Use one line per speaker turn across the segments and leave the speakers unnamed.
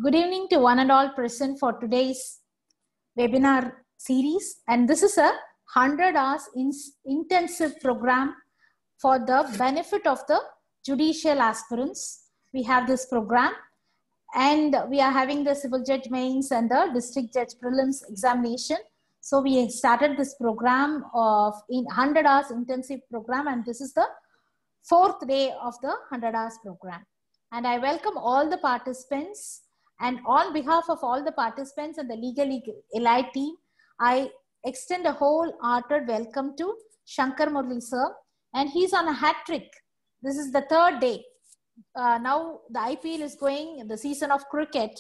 Good evening to one and all present for today's webinar series. And this is a 100 hours in intensive program for the benefit of the judicial aspirants. We have this program and we are having the civil judge mains and the district judge prelims examination. So we started this program of in 100 hours intensive program and this is the fourth day of the 100 hours program. And I welcome all the participants and on behalf of all the participants and the Legally Elite team, I extend a wholehearted welcome to Shankar Murli sir. And he's on a hat trick. This is the third day. Uh, now the IPL is going in the season of cricket.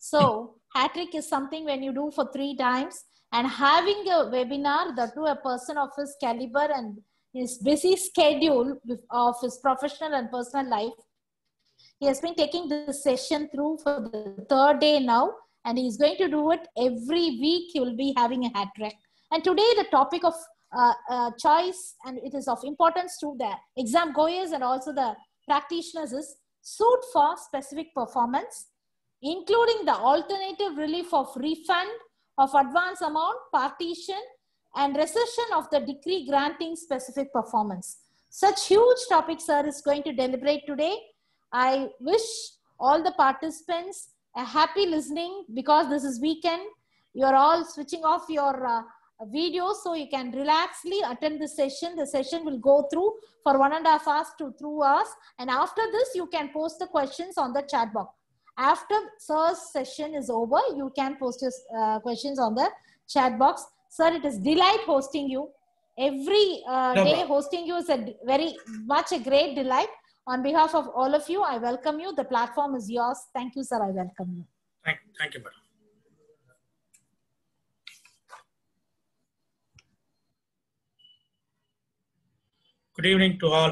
So hat trick is something when you do for three times and having a webinar that to a person of his caliber and his busy schedule of his professional and personal life he has been taking this session through for the third day now and he's going to do it every week he will be having a hat trick and today the topic of uh, uh, choice and it is of importance to the exam goers and also the practitioners is suit for specific performance including the alternative relief of refund of advance amount partition and recession of the decree granting specific performance such huge topics sir is going to deliberate today I wish all the participants a happy listening because this is weekend. You're all switching off your uh, video so you can relaxly attend the session. The session will go through for one and a half hours to two hours. And after this, you can post the questions on the chat box. After sir's session is over, you can post your uh, questions on the chat box. Sir, it is delight hosting you. Every uh,
No
day
problem.
hosting you is a very much a great delight. On behalf of all of you, I welcome you. The platform is yours. Thank you, sir. I welcome you.
Thank, thank you, madam. Good evening to all.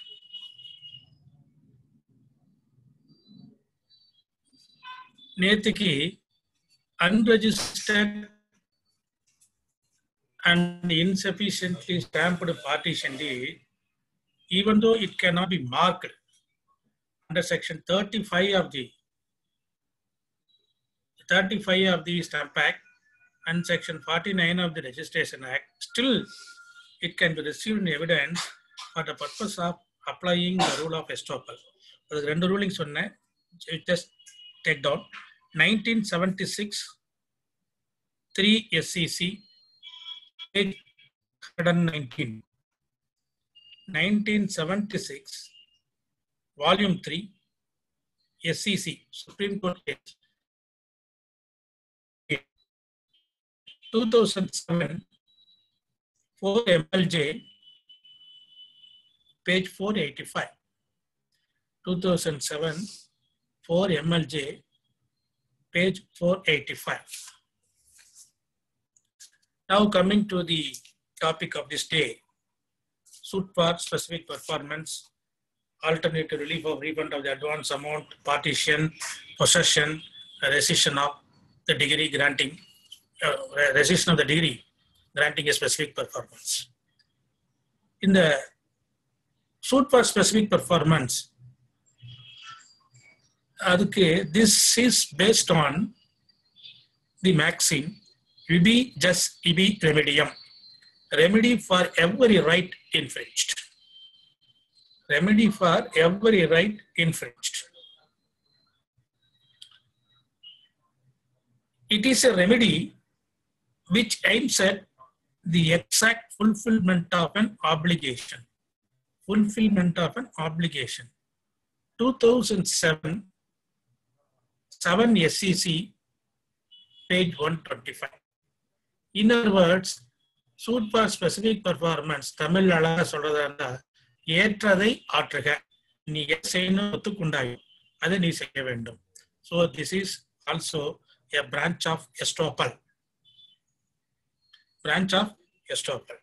நேத்திக்கு unregistered and insufficiently stamped partition deed, even though it cannot be marked under section 35 of the 35 of the Stamp Act and section 49 of the Registration Act, still it can be received in evidence for the purpose of applying the rule of estoppel. அதுக்கு ரெண்டு ruling சொன்னேன் just take down nineteen seventy six three SCC hundred nineteen nineteen seventy six volume three SCC supreme court case 2007 4 MLJ page 485 2007 4 MLJ page 485 now coming to the topic of this day suit for specific performance alternative relief of refund of the advance amount partition possession rescission of the degree granting uh, rescission of the degree granting a specific performance. In the suit for specific performance, அதுக்கு this is based on the maxim ibi just ibi remedium remedy for every right infringed remedy for every right infringed it is a remedy which aims at the exact fulfillment of an obligation. Fulfillment of an obligation. 2007, 7 SEC, page 125. In other words, suit for specific performance, Tamil அழகா சொல்றதா இருந்தா ஏற்றதை ஆற்றுக நீ எது செய்யணும் ஒத்துக்குண்டாயும் அதை நீ செய்ய வேண்டும் so this is also a branch of estoppel. Branch of estoppel.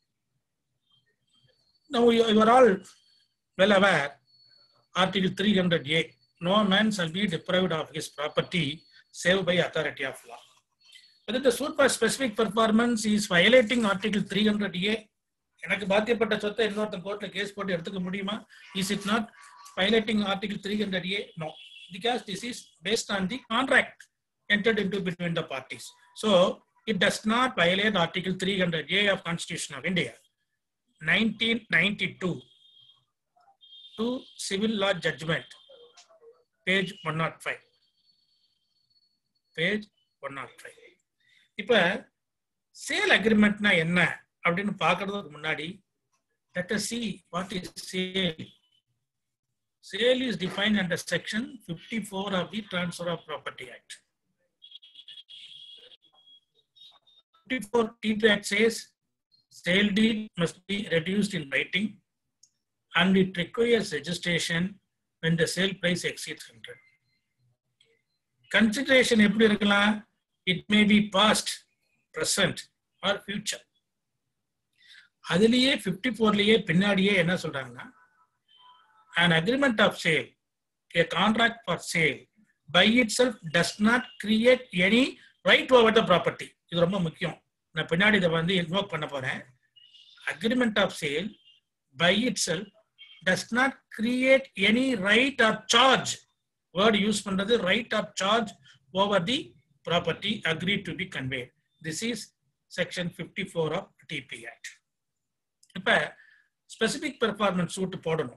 Now you, you are all well aware, Article 300A, no man shall be deprived of his property save by authority of law. Whether the suit for specific performance is violating Article 300A, எனக்கு பாத்தியப்பட்ட சொத்தை இன்னொருத்தன் கோர்ட்ல case போட்டு எடுத்துக்க முடியுமா is it not violating Article 300A? No. because this is based on the contract entered into between the parties. So it does not violate Article 300A of Constitution of India. 1992 to Civil Law Judgment, page 105. Page 105. இப்ப sale அக்ரிமெண்ட்னா என்ன அப்படின்னு பார்க்கறதுக்கு முன்னாடி let us see what is sale. Sale is defined under section 54 of the Transfer of Property Act. 54 TP Act says sale deed must be reduced in writing and it requires registration when the sale price exceeds 100. Consideration எப்படி இருக்கலாம் it may be past, present or future. அதுலயே 54லயே பின்னாடியே என்ன சொல்றாங்கன்னா an agreement of sale a contract for sale by itself does not create any right over the property இது ரொம்ப முக்கியம் நான் பின்னாடி இதை வந்து இன்வோக் பண்ண போறேன் agreement of sale by itself does not create any right or charge word use பண்றது right or charge over the property agreed to be conveyed this is section 54 of TP Act இப்ப specific performance suit போடணும்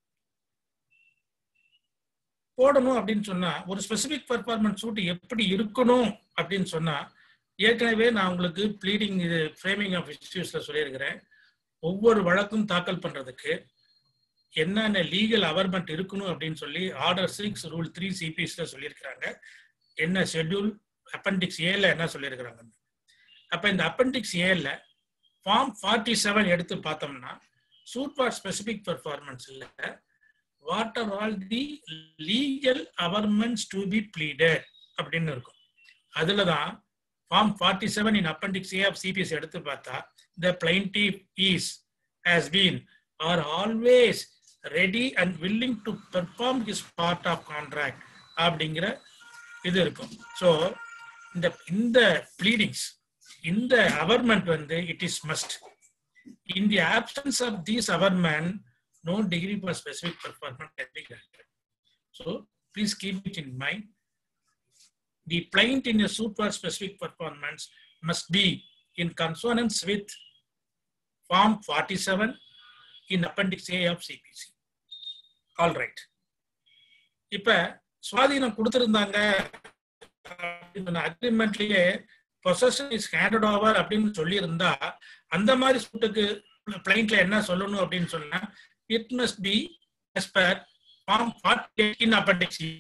போடணும் அப்படின்னு சொன்னா ஒரு specific performance suit எப்படி இருக்கணும் அப்படின்னு சொன்னா ஏற்கனவே நான் உங்களுக்கு ப்ளீடிங் இது ஃப்ரேமிங் ஆஃப் இஷ்யூஸ்ல சொல்லியிருக்கிறேன் ஒவ்வொரு வழக்கும் தாக்கல் பண்றதுக்கு என்னென்ன லீகல் அவர்மெண்ட் இருக்கணும் அப்படின்னு சொல்லி ஆர்டர் சிக்ஸ் ரூல் த்ரீ சிபிஎஸ்ல சொல்லியிருக்கிறாங்க என்ன ஷெட்யூல் அப்பண்டிக்ஸ் ஏல என்ன சொல்லியிருக்கிறாங்க அப்ப இந்த அப்பண்டிக்ஸ் ஏல ஃபார்ம் ஃபார்ட்டி செவன் எடுத்து பார்த்தோம்னா சூட் ஃபார் ஸ்பெசிபிக் பெர்ஃபார்மன்ஸ் இல்லை what are all the legal averments to be pleaded அப்படின்னு இருக்கும் அதுல தான் form forty seven in appendix A of CPS எடுத்து பார்த்தா the plaintiff is has been or always ready and willing to perform his part of contract அப்படிங்கிற இது இருக்கும் so இந்த இந்த ப்ளீடிங்ஸ் இந்த அவர்மெண்ட் வந்து it is must in the absence of these averment no degree for specific performance can be granted. So please keep it in mind. The plaint in a suit for specific performance must be in consonance with Form 47 in Appendix A of CPC. All right. இப்ப சுவாதீனம் கொடுத்திருந்தாங்க அக்ரிமெண்ட்லயே possession is handed over அப்படின்னு சொல்லியிருந்தா அந்த மாதிரி சூட்டுக்கு பிளைண்ட்ல என்ன சொல்லணும் அப்படின்னு சொன்னா it must be as per form 48 in appendix E.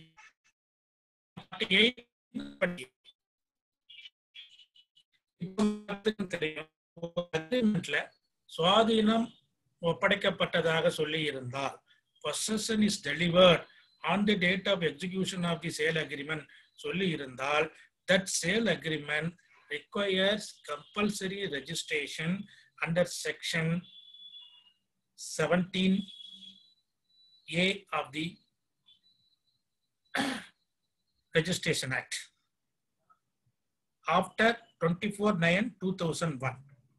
48 in appendix அக்ரிமெண்ட்ல சுவாதீனம் ஒப்படைக்கப்பட்டதாக சொல்லி இருந்தால் possession is delivered on the date of execution of the sale agreement சொல்லி இருந்தால் that sale agreement requires compulsory registration under section 17A of the Registration Act after 24 9 2001.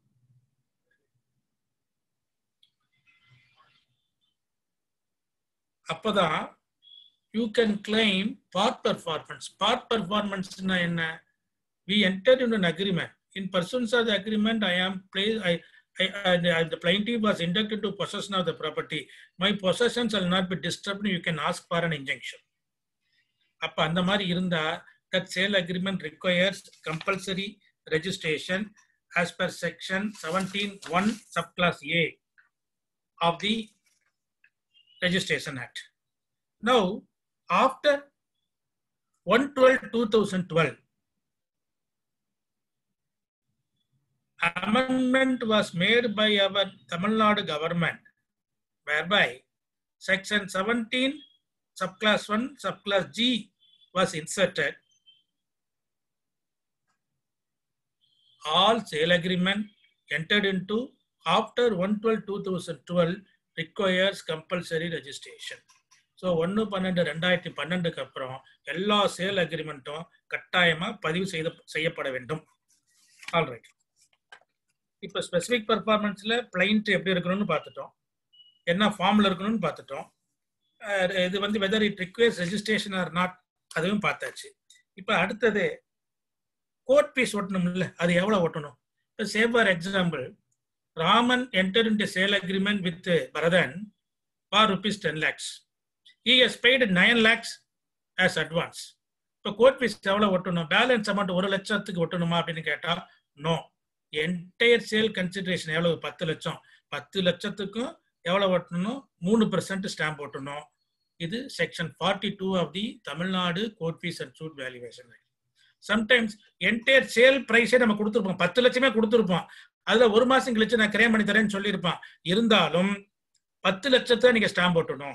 அப்பதான் you can claim part performance part பர்ஃபார்மன்ஸ்னா என்ன we enter in an agreement in pursuance of the agreement I am play I I, uh, the plaintiff was inducted to possession of the property. My possession shall not be disturbed. You can ask for an injunction. அப்ப அந்த மாதிரி இருந்தா that sale agreement requires compulsory registration as per section 17.1 subclass A of the Registration Act. Now, after 112-2012, amendment was made by our Tamil Nadu government, whereby section 17, subclass 1, subclass G was inserted. All sale agreement entered into after 112-2012 requires compulsory registration. So ஒன்று பன்னெண்டு ரெண்டாயிரத்தி பன்னெண்டுக்கு அப்புறம் எல்லா sale அக்ரிமெண்ட்டும் கட்டாயமாக பதிவு செய்த செய்யப்பட வேண்டும் ஆல்ரைட் இப்போ ஸ்பெசிஃபிக் பர்ஃபார்மன்ஸில் பிளைண்ட் எப்படி இருக்கணும்னு பார்த்துட்டோம் என்ன ஃபார்மில் இருக்கணும்னு பார்த்துட்டோம் இது வந்து whether it requires registration or not அதுவும் பார்த்தாச்சு இப்போ அடுத்தது கோர்ட் ஃபீஸ் ஒட்டணும்ல அது எவ்வளோ ஒட்டணும் இப்போ say for example Raman enter in sale agreement with Bharathan for rupees ten lakhs he has paid nine lakhs as advance இப்போ கோர்ட் ஃபீஸ் எவ்வளோ ஒட்டணும் பேலன்ஸ் அமௌண்ட் ஒரு லட்சத்துக்கு ஒட்டணுமா அப்படின்னு கேட்டால் நோ என்டையர் சேல் கன்சிடரேஷன் எவ்வளவு பத்து லட்சம் பத்து லட்சத்துக்கும் எவ்வளோ ஒட்டணும் மூணு பெர்சன்ட் ஸ்டாம்ப் ஒட்டணும் இது section forty two of the Tamil Nadu court fees and suit valuation sometimes entire sale ப்ரைஸே நம்ம கொடுத்துருப்போம் பத்து லட்சமே கொடுத்துருப்போம் அதுல ஒரு மாசம் கழிச்சு நான் கிரைம் பண்ணி தரேன்னு சொல்லியிருப்பான் இருந்தாலும் பத்து லட்சத்தை நீங்க ஸ்டாம்ப் போட்டணும்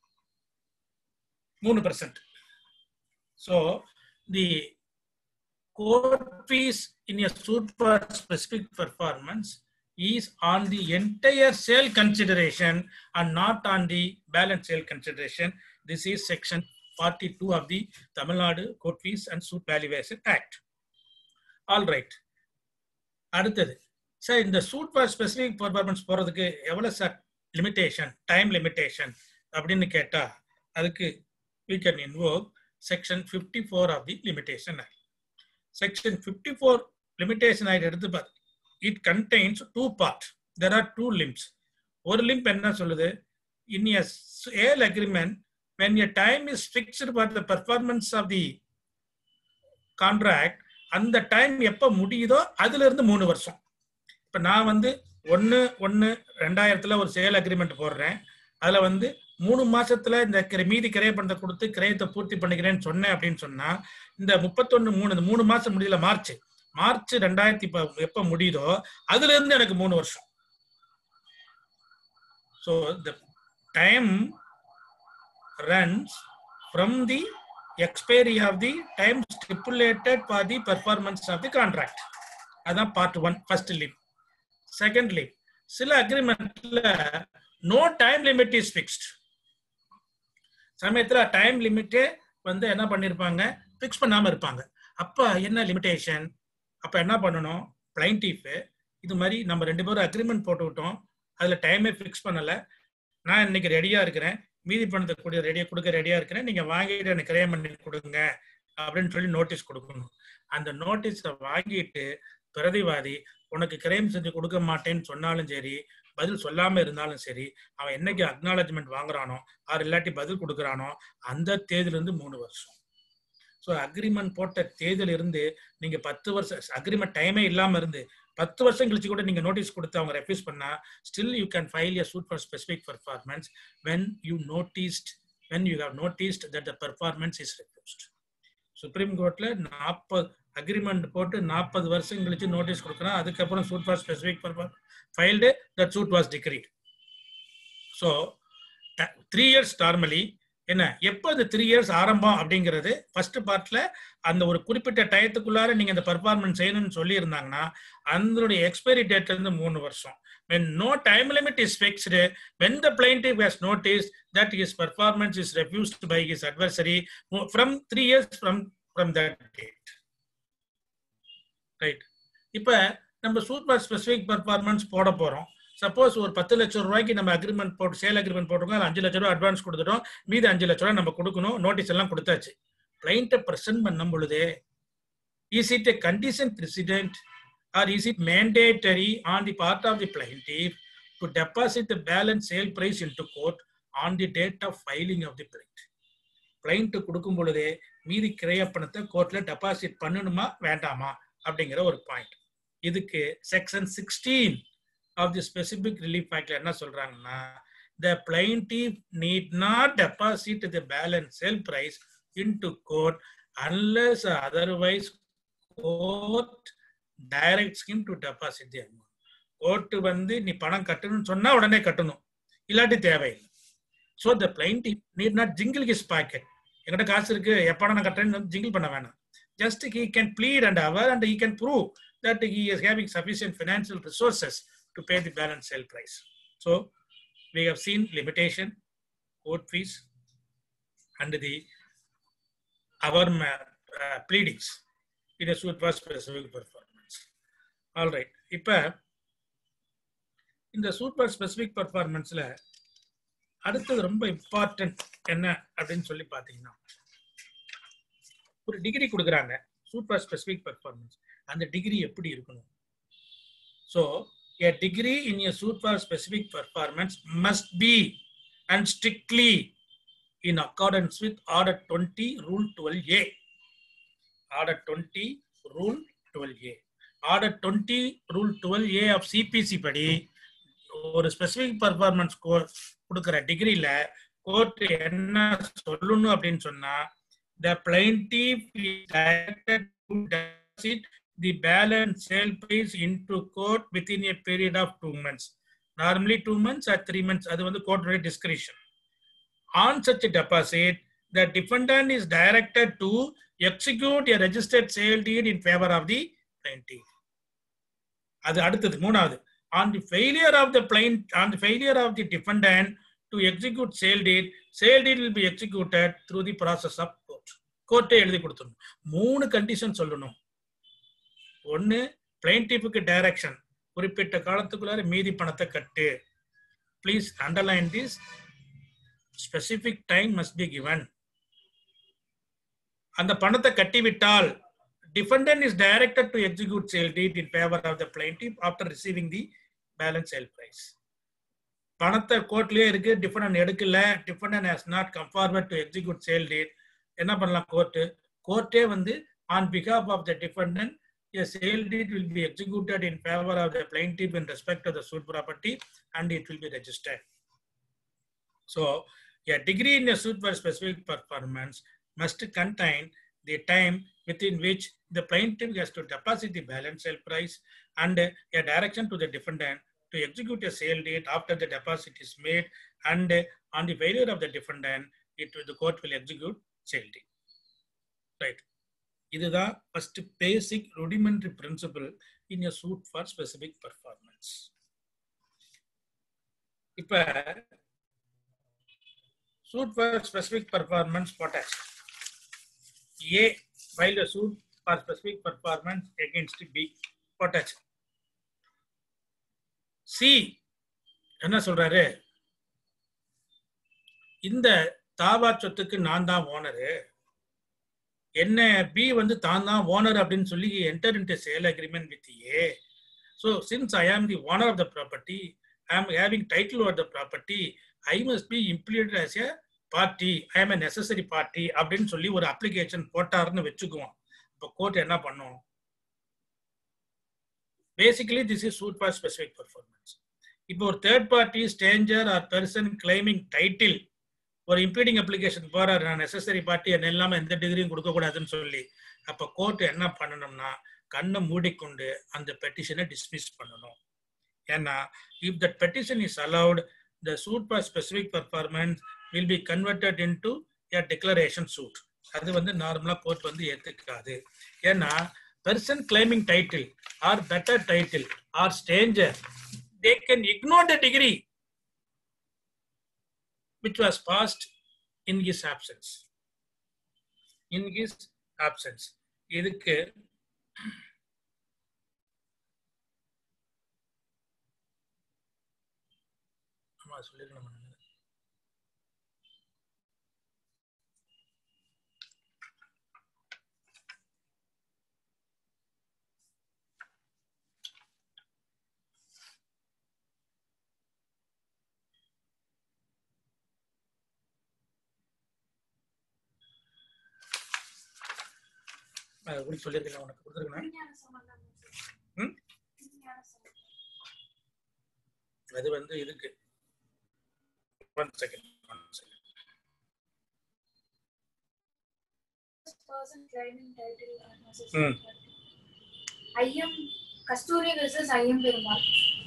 மூணு percent so the court fees in a suit for specific performance is on the entire sale consideration and not on the balance sale consideration. This is section 42 of the Tamil Nadu Court Fees and Suit Valuation Act. All right. அடுத்தது sir இந்த suit for specific performance போகிறதுக்கு எவ்வளோ sir limitation time limitation அப்படின்னு கேட்டால் அதுக்கு we can invoke section 54 of the limitation act. Section 54 limitation act எடுத்து பாரு it contains two parts. There are two limbs. ஒரு limb என்ன சொல்லுது in a sale agreement when a time is fixed for the performance of the contract அந்த time எப்ப முடியுதோ அதுல இருந்து மூணு வருஷம் இப்ப நான் வந்து ஒன்னு ஒன்னு ரெண்டாயிரத்துல ஒரு சேல் அக்ரிமெண்ட் போடுறேன் அதுல வந்து மூணு மாசத்துல இந்த கிர- மீதி கிரைய பணத்தை கொடுத்து கிரயத்தை பூர்த்தி பண்ணிக்கிறேன்னு சொன்னேன் அப்படின்னு சொன்னா இந்த முப்பத்தொன்னு மூணு இந்த மூணு மாசம் முடியல மார்ச் மார்ச் ரெண்டாயிரத்தி ப- எப்ப முடியுதோ அதுல இருந்து எனக்கு மூணு வருஷம் so the time runs from the expiry of the time stipulated for the performance of the contract. அதான் part one first leave second leave சில அக்ரிமெண்ட்ல no time limit is fixed சமயத்துல டைம் லிமிட்டே வந்து என்ன பண்ணிருப்பாங்க ஃபிக்ஸ் பண்ணாம இருப்பாங்க அப்ப என்ன லிமிடேஷன் அப்ப என்ன பண்ணணும் பிளைன்டீஃப் இது மாதிரி நம்ம ரெண்டு பேரும் அக்ரிமெண்ட் போட்டுக்கிட்டோம் அதுல டைமே ஃபிக்ஸ் பண்ணல நான் இன்னைக்கு ரெடியா இருக்கிறேன் மீதி பணத்தை கூட ரெடியா கொடுக்க ரெடியா இருக்கிறேன் நீங்க வாங்கிட்டு எனக்கு கிரையம் பண்ணி கொடுங்க அப்படின்னு சொல்லி நோட்டீஸ் கொடுக்கணும் அந்த நோட்டீஸை வாங்கிட்டு பிரதிவாதி உனக்கு கிரைம் செஞ்சு கொடுக்க மாட்டேன்னு சொன்னாலும் சரி பதில் சொல்லாம இருந்தாலும் சரி அவன் என்னைக்கு அக்னாலஜ்மெண்ட் வாங்குறானோ அவர் இல்லாட்டி பதில் கொடுக்குறானோ அந்த தேதியில இருந்து மூணு வருஷம் ஸோ அக்ரிமெண்ட் போட்ட தேதியில இருந்து நீங்க பத்து வருஷம் அக்ரிமெண்ட் டைமே இல்லாம இருந்து பத்து வருஷம் கழிச்சு கூட நீங்க நோட்டீஸ் கொடுத்து அவங்க ரெஃப்யூஸ் பண்ணா still you can file a suit for specific performance when you noticed when you have noticed that the performance is refused supreme கோர்ட்ல நாற்பது அக்ரிமெண்ட் போட்டு நாற்பது வருஷம் கழிச்சு நோட்டீஸ் கொடுக்குறோம் அதுக்கப்புறம் suit for specific purpose filed that suit was decreed so three years normally என்ன எப்போ இந்த த்ரீ இயர்ஸ் ஆரம்பம் அப்படிங்கிறது ஃபர்ஸ்ட் பார்ட்ல அந்த ஒரு குறிப்பிட்ட டயத்துக்குள்ளார நீங்க அந்த பர்ஃபார்மன்ஸ் செய்யணும்னு சொல்லி இருந்தாங்கன்னா அதனுடைய எக்ஸ்பைரி டேட்ல இருந்து மூணு வருஷம் when no time limit is fixed when the plaintiff has noticed that his performance is refused by his adversary from three years from from that date right இப்ப நம்ம சூப்பர் ஸ்பெசிபிக் பர்ஃபார்மன்ஸ் போட போறோம் suppose ஒரு பத்து லட்சம் ரூபாய்க்கு நம்ம agreement போட்டு சேல் அக்ரிமெண்ட் போட்டிருக்கோம் அது அஞ்சு லட்ச ரூபாய் அட்வான்ஸ் கொடுத்துட்டோம் மீதி அஞ்சு லட்ச ரூபாய் நம்ம கொடுக்கணும் நோட்டீஸ் எல்லாம் கொடுத்தாச்சு கிளைண்ட்டை பிரசன்ட் பண்ணும் பொழுதே is it a condition precedent or is it mandatory on the part of the plaintiff to deposit the balance sale price into court on the date of filing of the plaint client கொடுக்கும் பொழுதே மீதி கிரைய பணத்தை கோர்ட்ல deposit பண்ணணுமா வேண்டாமா அப்படிங்கிற ஒரு point இதுக்கு section sixteen of the specific relief ஆக்ட்ல என்ன சொல்றாங்கன்னா the plaintiff need not deposit the balance sale price into court unless otherwise court directs him to deposit the amount. Court வந்து நீ பணம் கட்டணும்னு சொன்னா உடனே கட்டணும் இல்லாட்டி தேவையில்லை so the plaintiff need not jingle his pocket என்கிட்ட காசு இருக்கு எப்ப நான் கட்டுறேன்னு ஜிங்கிள் பண்ண வேணாம் just he can plead and aver and he can prove that he is having sufficient financial resources to pay the balance sale price so we have seen limitation, court fees, and the our ma- uh, pleadings in a suit for specific performance. All right. இப்ப இந்த suit for specific பர்ஃபார்மன்ஸ்ல அடுத்தது ரொம்ப important என்ன அப்படின்னு சொல்லி பாத்தீங்கன்னா ஒரு degree கொடுக்குறாங்க சூப்பர் ஸ்பெசிபிக் பெர்ஃபார்மன்ஸ் அந்த டிகிரி எப்படி இருக்கணும் so a degree in a suit for specific performance must be and strictly in accordance with order 20 rule 12a order 20 rule 12a order 20 rule 12a of cpc படி ஒரு specific performance course கொடுக்குற டிகிரியில court என்ன சொல்லணும் அப்படின்னு சொன்னா the plaintiff the balance sale price into court within a period of two months. Normally two months or three months, அது வந்து court discretion. On such a deposit, the defendant is directed to execute a registered sale deed in favor of the plaintiff. அது அடுத்தது மூணாவது on the failure of the plaint on the failure of the defendant to execute sale deed sale deed will be executed through the process of court கோர்ட்டே எழுதி கொடுத்துடணும் மூணு condition சொல்லணும் ஒன்னு பிளைன்டிஃபுக்கு direction குறிப்பிட்ட காலத்துக்குள்ளார மீதி பணத்தை கட்டு please underline this specific time must be given அந்த பணத்தை கட்டிவிட்டால் defendant is directed to execute sale deed in favor of the plaintiff after receiving the balance sale price. பணத்தை கோர்ட்லயே இருக்கு டிஃபெண்டன்ட் எடுக்கல defendant has not come forward to execute sale deed என்ன பண்ணலாம் court கோர்ட்டே வந்து on பிகாப் of the defendant a sale deed will be executed in favor of the plaintiff in respect of the suit property and it will be registered. So, a degree in a suit for specific performance must contain the time within which the plaintiff has to deposit the balance sale price and a direction to the defendant to execute a sale deed after the deposit is made and on the failure of the defendant, it the court will execute sale deed. Right. இதுதான் first basic rudimentary principle in a suit for specific performance இப்ப suit for specific performance போட்டாச்சு A file suit for specific performance against B போட்டாச்சு C என்ன சொல்றாரு இந்த தாவா சொத்துக்கு நான் தான் ஓனரு என்ன பி வந்து தான் தான் ஓனர் அப்படின்னு சொல்லி enter into sale agreement with A so since I am the owner of the property I am having title over the property I must be implead as a party I am a necessary party அப்படின்னு சொல்லி ஒரு application போட்டாருன்னு வச்சுக்குவோம் இப்போ court என்ன பண்ணும் basically this is suit for specific performance இப்போ ஒரு third party stranger or person claiming title ஒரு இம்ப்ளீடிங் அப்ளிகேஷன் போறாரு நான் நெசசரி பார்ட்டி என்ன இல்லாம எந்த டிகிரியும் கொடுக்க கூடாதுன்னு சொல்லி அப்ப கோர்ட் என்ன பண்ணணும்னா கண்ணை மூடிக்கொண்டு அந்த பெட்டிஷனை டிஸ்மிஸ் பண்ணணும் ஏன்னா if that petition is allowed the suit for specific performance will be converted into a declaration suit அது வந்து நார்மலா கோர்ட் வந்து ஏத்துக்காது ஏன்னா person claiming title or better title or stranger they can ignore the degree which was passed in his absence. In his absence. இதுக்கு ஆமா சொல்லிருக்கணும் அப்படி சொல்லியிருக்கேன் உனக்கு கொடுத்துருக்கேன் ம்? அது வந்து இதுக்கு one second one second
person claiming title or necessary
Hmm.
title. ஐயம் கஸ்தூரி versus ஐயம் பெருமாள்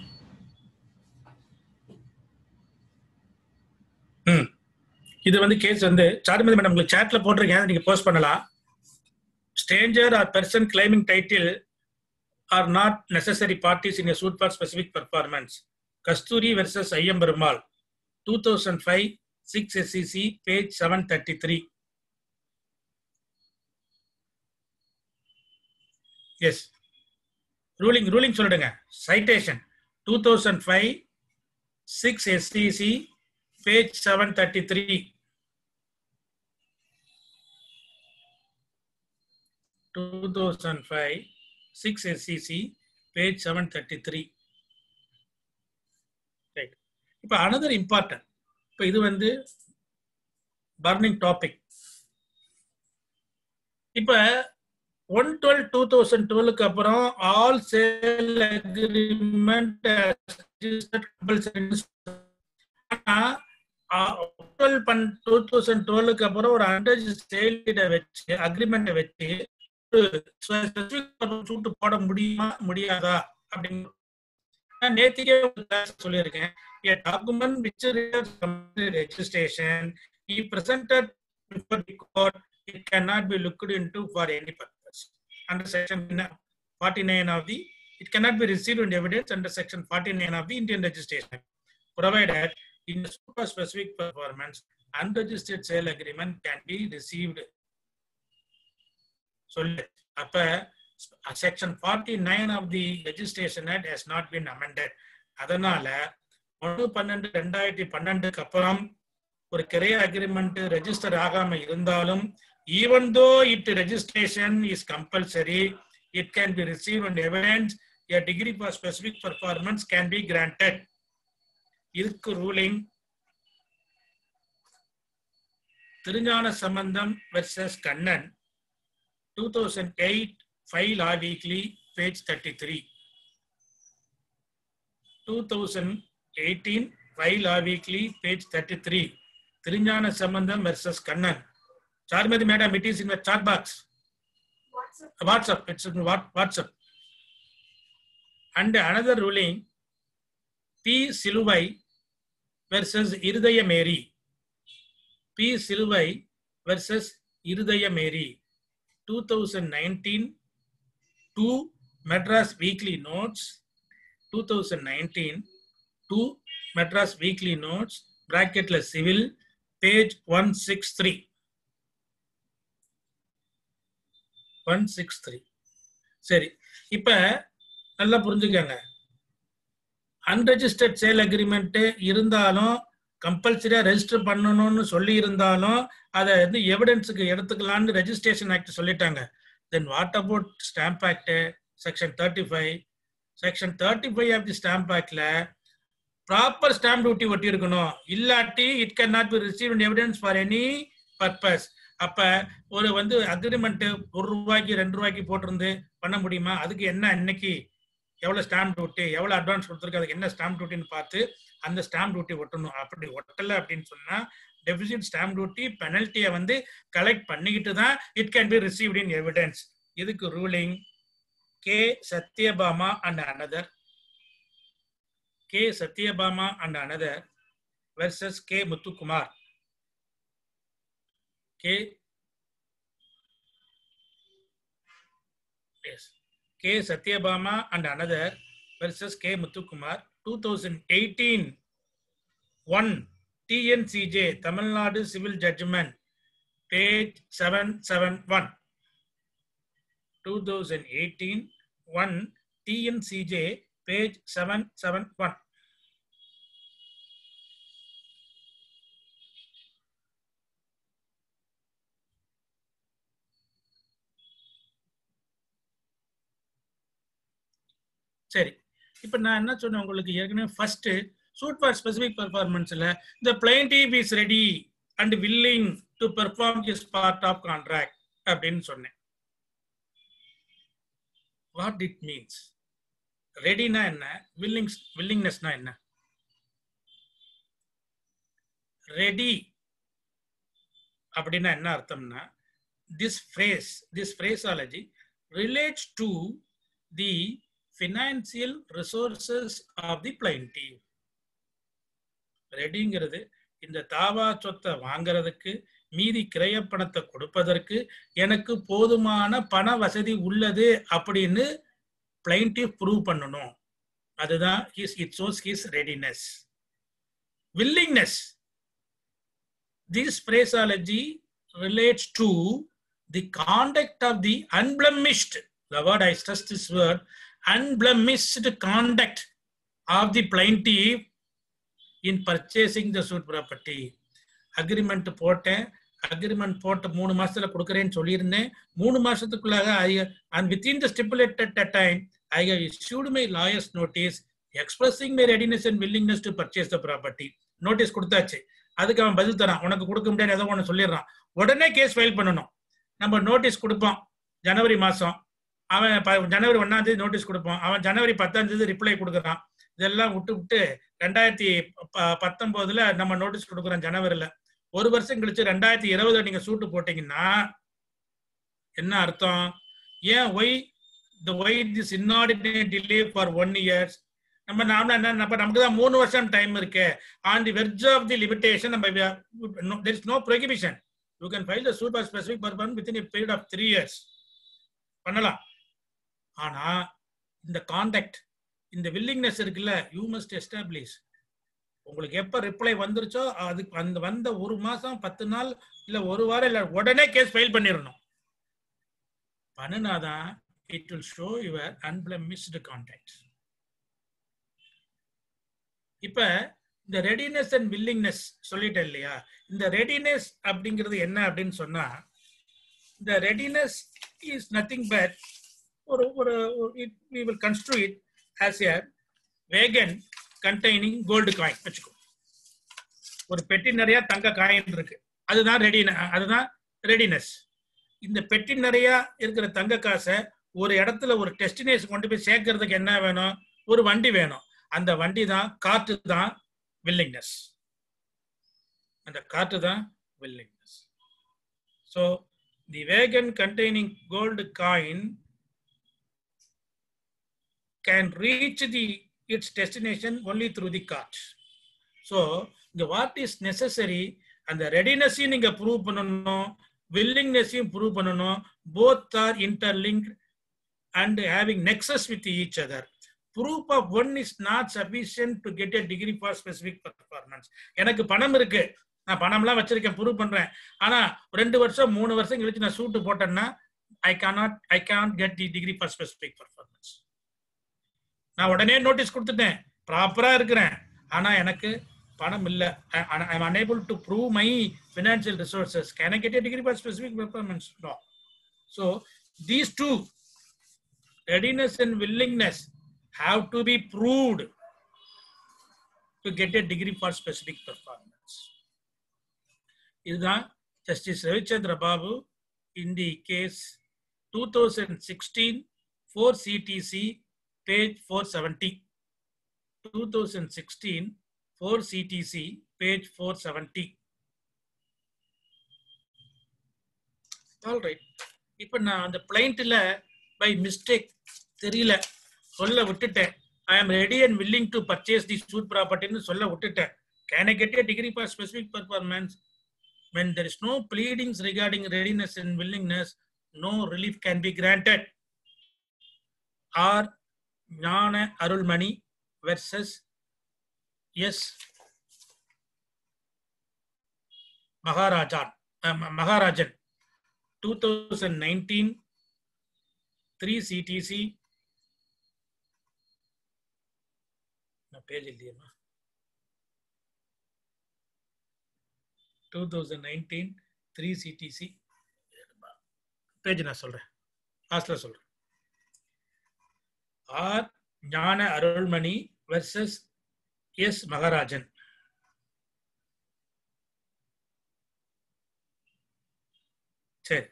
ம் இது வந்து கேஸ் வந்து சாருமதி மேடம் உங்களுக்கு சாட்ல போட்டிருக்கேன் நீங்க போஸ்ட் பண்ணலாம் stranger or person claiming title or not necessary parties in suit for specific performance Kasturi versus Iyyamperumal two thousand five six SCC page seven thirty three yes ruling ruling சொல்லிடுங்க citation two thousand five six SCC page 733. 2005, 6 SCC, page 733. Right. இப்போ another important இப்போ இது வந்து burning topic இப்போ one twelve two thousand டுவெல்க்கு அப்புறம் all sale agreement twelve one two thousand டுவெல்க்கு அப்புறம் ஒரு அண்டர் சேல்ட வச்சு அக்ரிமெண்ட்டை வச்சு சூட்டு போட முடியுமா முடியாதா அப்படின்னு நான் நேத்திக்கே சொல்லியிருக்கேன் a document which requires registration he presented before the court it cannot be looked into for any purpose under section 49 of the it cannot be received in evidence under section 49 of the indian registration provided in the super specific performance unregistered sale agreement can be received சொல்லு அப்ப section forty nine of the registration act has not been amended அதனால ஒன்று பன்னெண்டு ரெண்டாயிரத்தி பன்னெண்டுக்கு அப்புறம் ஒரு கிரைய agreement register ஆகாம இருந்தாலும் even though it registration is compulsory it can be receive and evidence a degree for specific performance can be granted இதுக்கு ruling Thirugnana Sambandam versus Kannan 2008 file R weekly page 33 2018 file R weekly page 33 Thirugnana Sambandam versus Kannan Charumathi madam it is in the chat box
WhatsApp.
WhatsApp it's in what WhatsApp and another ruling P சிலுவை versus இருதய மேரி P சிலுவை versus இருதய மேரி 2019 2 Madras Weekly Notes 2019 2 Madras Weekly Notes bracketல civil page 163 163 சரி இப்ப நல்லா புரிஞ்சுக்கங்க unregistered sale agreement இருந்தாலும் கம்பல்சரியா ரெஜிஸ்டர் பண்ணணும்னு சொல்லி இருந்தாலும் அதை வந்து எவிடன்ஸுக்கு எடுத்துக்கலாம்னு ரெஜிஸ்ட்ரேஷன் ஆக்ட் சொல்லிட்டாங்க then what about stamp act section thirty five section thirty five of the stamp ஆக்ட்ல ப்ராப்பர் ஸ்டாம்ப் டியூட்டி ஒட்டி இருக்கணும் இல்லாட்டி it can not be receive evidence for any purpose அப்ப ஒரு வந்து அக்ரிமெண்ட் ஒரு ரூபாய்க்கு ரெண்டு ரூபாய்க்கு போட்டிருந்து பண்ண முடியுமா அதுக்கு என்ன இன்னைக்கு எவ்வளவு ஸ்டாம்ப் டியூட்டி எவ்வளவு அட்வான்ஸ் கொடுத்துருக்கு அதுக்கு என்ன ஸ்டாம்ப் டியூட்டின்னு பார்த்து அந்த ஸ்டாம்ப் டியூட்டி ஒட்டணும் அப்படி ஒட்டல அப்படின்னு சொன்னா டெபிசிட் ஸ்டாம்ப் டியூட்டி பெனல்ட்டியை வந்து கலெக்ட் பண்ணிக்கிட்டு தான் it can be received in evidence இதுக்கு ruling K Satyabama and another K Satyabama and another versus K Muthukumar K yes K. Satyabama and another versus K. Muthukumar, 2018 1 TNCJ, Tamil Nadu Civil Judgment, page 771. 2018 1 TNCJ, page 771. சரி இப்ப நான் என்ன சொன்னேன் உங்களுக்கு ஏற்கனவே first suit for specific பெர்ஃபார்மன்ஸ்ல இந்த plaintiff is ready and willing to perform is part of contract அப்படின்னு சொன்னேன் வாட் இட் மீன்ஸ் ரெடினா என்ன வில்லிங் வில்லிங்னஸ்னா என்ன ரெடி அப்படின்னா என்ன அர்த்தம்னா this phrase this phraseology relates to the financial resources of the plaintiff ரெடிங்கிறது இந்த தாவா சொத்தை வாங்குறதுக்கு மீதி கிரைய பணத்தை கொடுப்பதற்கு எனக்கு போதுமான பண வசதி உள்ளது அப்படின்னு பிளைன்டிவ் ப்ரூவ் பண்ணணும் அதுதான் his it shows his readiness willingness this phraseology relates to the conduct of the unblemished the word I stress this word, unblemished conduct of the plaintiff in purchasing the suit property agreement போட்டேன் agreement போட்ட மூணு மாசத்துல கொடுக்குறேன்னு சொல்லியிருந்தேன் மூணு மாசத்துக்குள்ளாக I and within the stipulated time I have issued my lawyer's notice expressing my readiness and willingness to purchase the property notice கொடுத்தாச்சு அதுக்கு அவன் பதில் தரான் உனக்கு கொடுக்க முடியாது ஏதோ ஒன்று சொல்லிடுறான் உடனே கேஸ் ஃபைல் பண்ணணும் நம்ம நோட்டீஸ் கொடுப்போம் ஜனவரி மாசம் அவன் ப- ஜனவரி ஒன்னாம் தேதி நோட்டீஸ் கொடுப்போம் அவன் ஜனவரி பத்தாம் தேதி ரிப்ளை கொடுக்குறான் இதெல்லாம் விட்டு விட்டு ரெண்டாயிரத்தி ப- பத்தொன்பதுல நம்ம நோட்டீஸ் கொடுக்குறோம் ஜனவரில ஒரு வருஷம் கழிச்சு ரெண்டாயிரத்தி இருபதுல நீங்க சூட்டு போட்டீங்கன்னா என்ன அர்த்தம் ஏன் why the why this inordinate delay for one years நம்ம நாம என்ன நம்ம நமக்கு தான் மூணு வருஷம் டைம் இருக்கு on the verge of the limitation நம்ம there is no prohibition you can file the suit for specific performance within period of three years பண்ணலாம் ஆனா இந்த கான்டாக்ட் இந்த வில்லிங்னஸ் இருக்குல்ல யூ மஸ்ட் எஸ்டாப்ளிஷ் உங்களுக்கு எப்ப ரிப்ளை வந்துருச்சோ அதுக்கு அந்த வந்த ஒரு மாசம் பத்து நாள் இல்ல ஒரு வாரம் இல்ல உடனே கேஸ் ஃபைல் பண்ணிடணும் பண்ணுனாதான் it will show your unblemished contact இப்ப இந்த ரெடினஸ் அண்ட் வில்லிங்னஸ் சொல்லிட்டேன் இல்லையா இந்த ரெடினஸ் அப்படிங்கிறது என்ன அப்படின்னு சொன்னா இந்த ரெடினஸ் இஸ் நத்திங் பட் ஒரு ஒரு it we will construe it as a wagon containing gold coin வச்சுக்கோ ஒரு பெட்டி நிறைய தங்க காயின் இருக்கு அதுதான் ரெடி அதுதான் ரெடினஸ் இந்த பெட்டி நிறைய இருக்கிற தங்க காசை ஒரு இடத்துல ஒரு டெஸ்டினேஷன் கொண்டு போய் சேர்க்கறதுக்கு என்ன வேணும் ஒரு வண்டி வேணும் அந்த வண்டி தான் காற்று தான் வில்லிங்னஸ் அந்த காற்று தான் willingness so the wagon containing gold coin can reach the its destination only through the cart. So, the what is necessary and the readiness நீங்க ப்ரூவ் பண்ணணும் willingness-ஐயும் ப்ரூவ் பண்ணணும் both are interlinked and having nexus with each other. Proof of one is not sufficient to get a degree for specific performance. எனக்கு பணம் இருக்கு நான் பணம்லாம் வச்சிருக்கேன் ப்ரூவ் பண்றேன் ஆனா ரெண்டு வருஷம் மூணு வருஷம் கழிச்சு நான் சூட்டு போட்டேன்னா I cannot I can't get the degree for specific performance நான் உடனே நோட்டீஸ் கொடுத்துட்டேன் ப்ராப்பரா இருக்கிறேன் ஆனா எனக்கு பணம் இல்ல I am unable to prove my financial resources can I get a degree for specific performance no so these two readiness and willingness have to be proved to get a degree for specific performance இதுதான் justice Ravichandra Babu in the case two thousand sixteen four CTC page 470. 2016, 4 CTC, page 470. All right. இப்ப நான் அந்த பிளைண்ட்ல by mistake தெரியல சொல்ல விட்டுட்டேன் I am ready and willing to purchase the suit ப்ராப்பர்ட்டின்னு சொல்ல விட்டுட்டேன் can I get a degree for specific performance when there is no pleadings regarding readiness and willingness no relief can be granted or Gnana Arulmani versus S Maharajan Maharajan two thousand nineteen three CTC page இல்லையம்மா two thousand nineteen three CTC page நான் சொல்றேன் லாஸ்ட்ல சொல்றேன் R ஞான Arulmani versus S மகாராஜன் சரி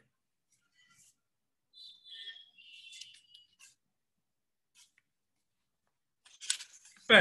இப்ப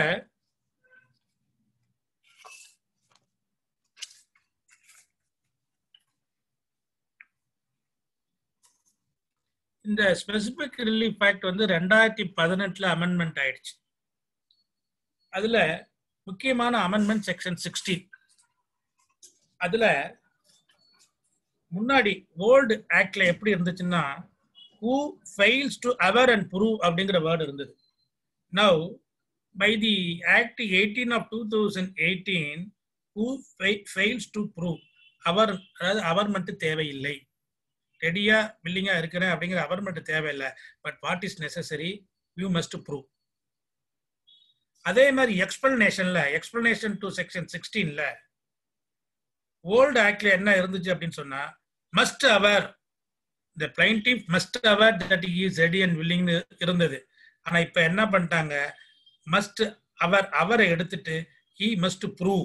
இந்த specific relief act வந்து ரெண்டாயிரத்தி பதினெட்டுல அமெண்ட்மெண்ட் ஆயிடுச்சு அதுல முக்கியமான அமெண்ட்மெண்ட் செக்ஷன் சிக்ஸ்டீன் அதுல முன்னாடி ஓல்டு ஆக்ட்ல எப்படி இருந்துச்சுன்னா who fails to aver and prove அப்படிங்கிற வேர்டு இருந்தது now by the act eighteen of two thousand eighteen who fails to prove aver அதாவது அவர் மட்டும் தேவையில்லை ரெடியா வில்லிங்கா இருக்கிறேன் அப்படிங்கிற அவர் மட்டும் தேவையில்லை but what is necessary you must prove அதே மாதிரி எக்ஸ்பிளனேஷன்ல எக்ஸ்பிளனேஷன் டு செக்ஷன் சிக்ஸ்டீன்ல ஓல்டு ஆக்ட்ல என்ன இருந்துச்சு அப்படின்னு சொன்னா must aver the plaintiff must aver that is ready and வில்லிங்னு இருந்தது ஆனா இப்ப என்ன பண்ணிட்டாங்க மஸ்ட் அவர் அவரை எடுத்துட்டு he must prove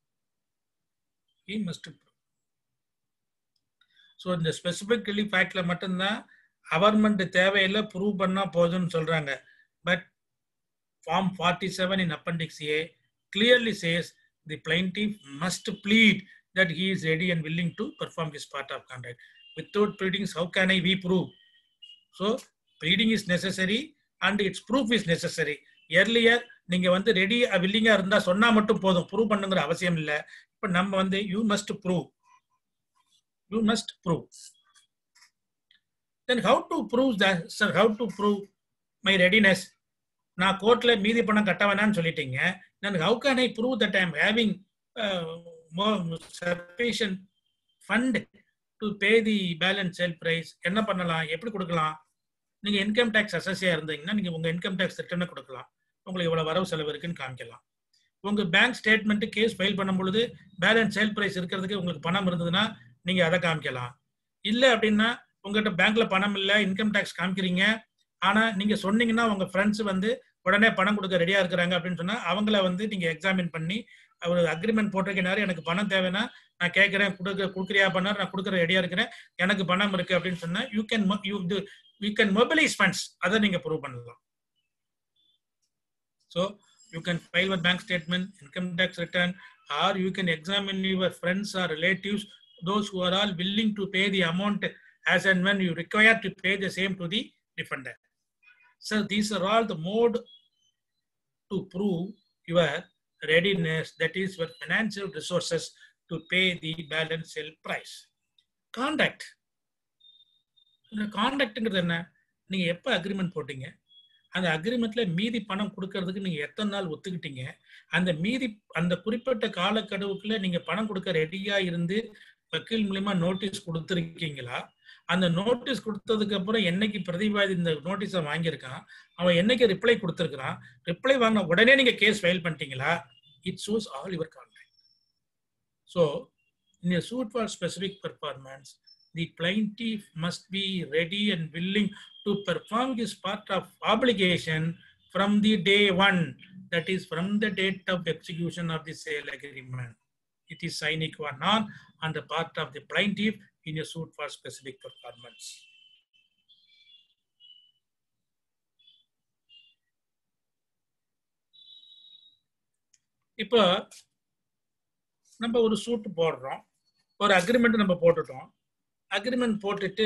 he must prove so இந்த ஸ்பெசிபிக் ரிலீஃப் ஆக்ட்ல மட்டும்தான் அவர்மெண்ட் தேவையில்லை ப்ரூவ் பண்ணா போதும்னு சொல்றாங்க but form forty seven in appendix A clearly chase the plaintiff must plead that he is ready and willing to perform this part of contract. Without pleadings, how can I we prove? So, pleading is necessary and its proof is necessary. Earlier, நீங்க வந்து ready வில்லிங்கா இருந்தா சொன்னா மட்டும் போதும் prove பண்ணுங்கிற அவசியம் இல்ல இப்ப நம்ம வந்து you must prove you must prove then how to prove sir how to prove my readiness நான் கோர்ட்ல மீதி பணம் கட்ட வேணாம்னு சொல்லிட்டீங்க then how can I prove that I am having uh, more sufficient fund to pay the balance sale price என்ன பண்ணலாம் எப்படி கொடுக்கலாம் நீங்க இன்கம் டேக்ஸ் அசஸியா இருந்தீங்கன்னா நீங்க உங்க இன்கம் டேக்ஸ் ரிட்டர்னை கொடுக்கலாம் உங்களுக்கு இவ்வளவு வரவு செலவு இருக்குன்னு காமிக்கலாம் உங்க பேங்க் ஸ்டேட்மெண்ட் கேஸ் ஃபைல் பண்ணும் பொழுது பேலன்ஸ் சேல் பிரைஸ் இருக்கிறதுக்கு உங்களுக்கு பணம் இருந்ததுன்னா நீங்க அதை காமிக்கலாம் இல்ல அப்படின்னா உங்ககிட்ட பேங்க்ல பணம் இல்ல இன்கம் டேக்ஸ் காமிக்கிறீங்க ஆனா நீங்க சொன்னீங்கன்னா உங்க ஃப்ரெண்ட்ஸ் வந்து உடனே பணம் கொடுக்க ரெடியா இருக்கிறாங்க அப்படின்னு சொன்னா அவங்கள வந்து நீங்க எக்ஸாமின் பண்ணி ஒரு அக்ரிமெண்ட் போட்டிருக்கனாரு எனக்கு பணம் தேவைன்னா நான் கேட்கறேன் கொடுக்க கொடுக்குறியா பண்ணார் நான் கொடுக்குற ரெடியா இருக்கிறேன் எனக்கு பணம் இருக்கு அப்படின்னு சொன்னா you can you you can mobilise funds அதை நீங்க ப்ரூவ் பண்ணலாம் so you can file your bank statement income tax return or you can examine your friends or relatives those who are all willing to pay the amount as and when you require to pay the same to the defendant. So these are all the mode to prove your readiness, that is your financial resources to pay the balance sale price. Conduct. இந்த கான்டாக்ட்ங்கிறது என்ன நீங்க எப்ப agreement போட்டீங்க அந்த அக்ரிமெண்ட்ல மீதி பணம் கொடுக்கறதுக்கு நீங்க எத்தனை நாள் ஒத்துக்கிட்டீங்க அந்த மீதி அந்த குறிப்பிட்ட காலக்கெடுவுக்குள்ள நீங்க பணம் கொடுக்க ரெடியா இருந்து வக்கீல் மூலியமா நோட்டீஸ் கொடுத்துருக்கீங்களா அந்த நோட்டீஸ் கொடுத்ததுக்கு அப்புறம் என்னைக்கு பிரதிவாதி இந்த நோட்டீஸை வாங்கியிருக்கான் அவன் என்னைக்கு ரிப்ளை கொடுத்துருக்கான் ரிப்ளை வாங்கின உடனே நீங்க கேஸ் ஃபைல் பண்ணிட்டீங்களா it shows all your contact so in suit for specific performance the plaintiff must be ready and willing to perform this part of application from the day one that is from the date of execution of the sale agreement it is sine qua non on the part of the plaintiff in a suit for specific performance. இப்போ நம்ம ஒரு suit போடுறோம் ஒரு agreement நம்ம போட்டுட்டோம் agreement போட்டுட்டு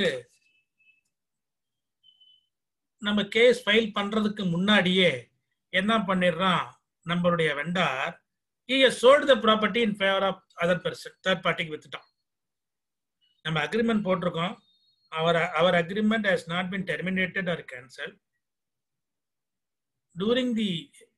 நம்ம case file பண்றதுக்கு முன்னாடியே என்ன பண்ணிடுறான் நம்மளுடைய vendor he has sold the property in favor of other person third party வித்துட்டான் நம்ம அக்ரிமெண்ட் போட்டிருக்கோம் அவர் அவர் agreement has not been terminated or cancelled during the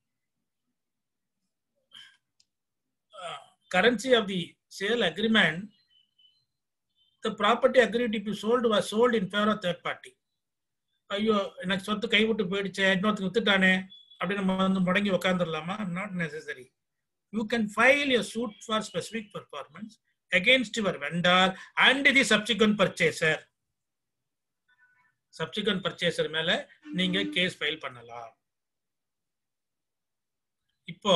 uh, currency of the sale agreement the property agreed to be sold was sold in favor of third party ஐயோ எனக்கு சொத்து கைவிட்டு போயிடுச்சு இன்னொருத்தங்க வித்துட்டானே அப்படின்னு நம்ம வந்து முடங்கி உட்காந்துடலாமா not necessary you can file a suit for specific performance against your vendor and the subsequent purchaser. subsequent purchaser மேல நீங்க கேஸ் ஃபைல் பண்ணலாம் இப்போ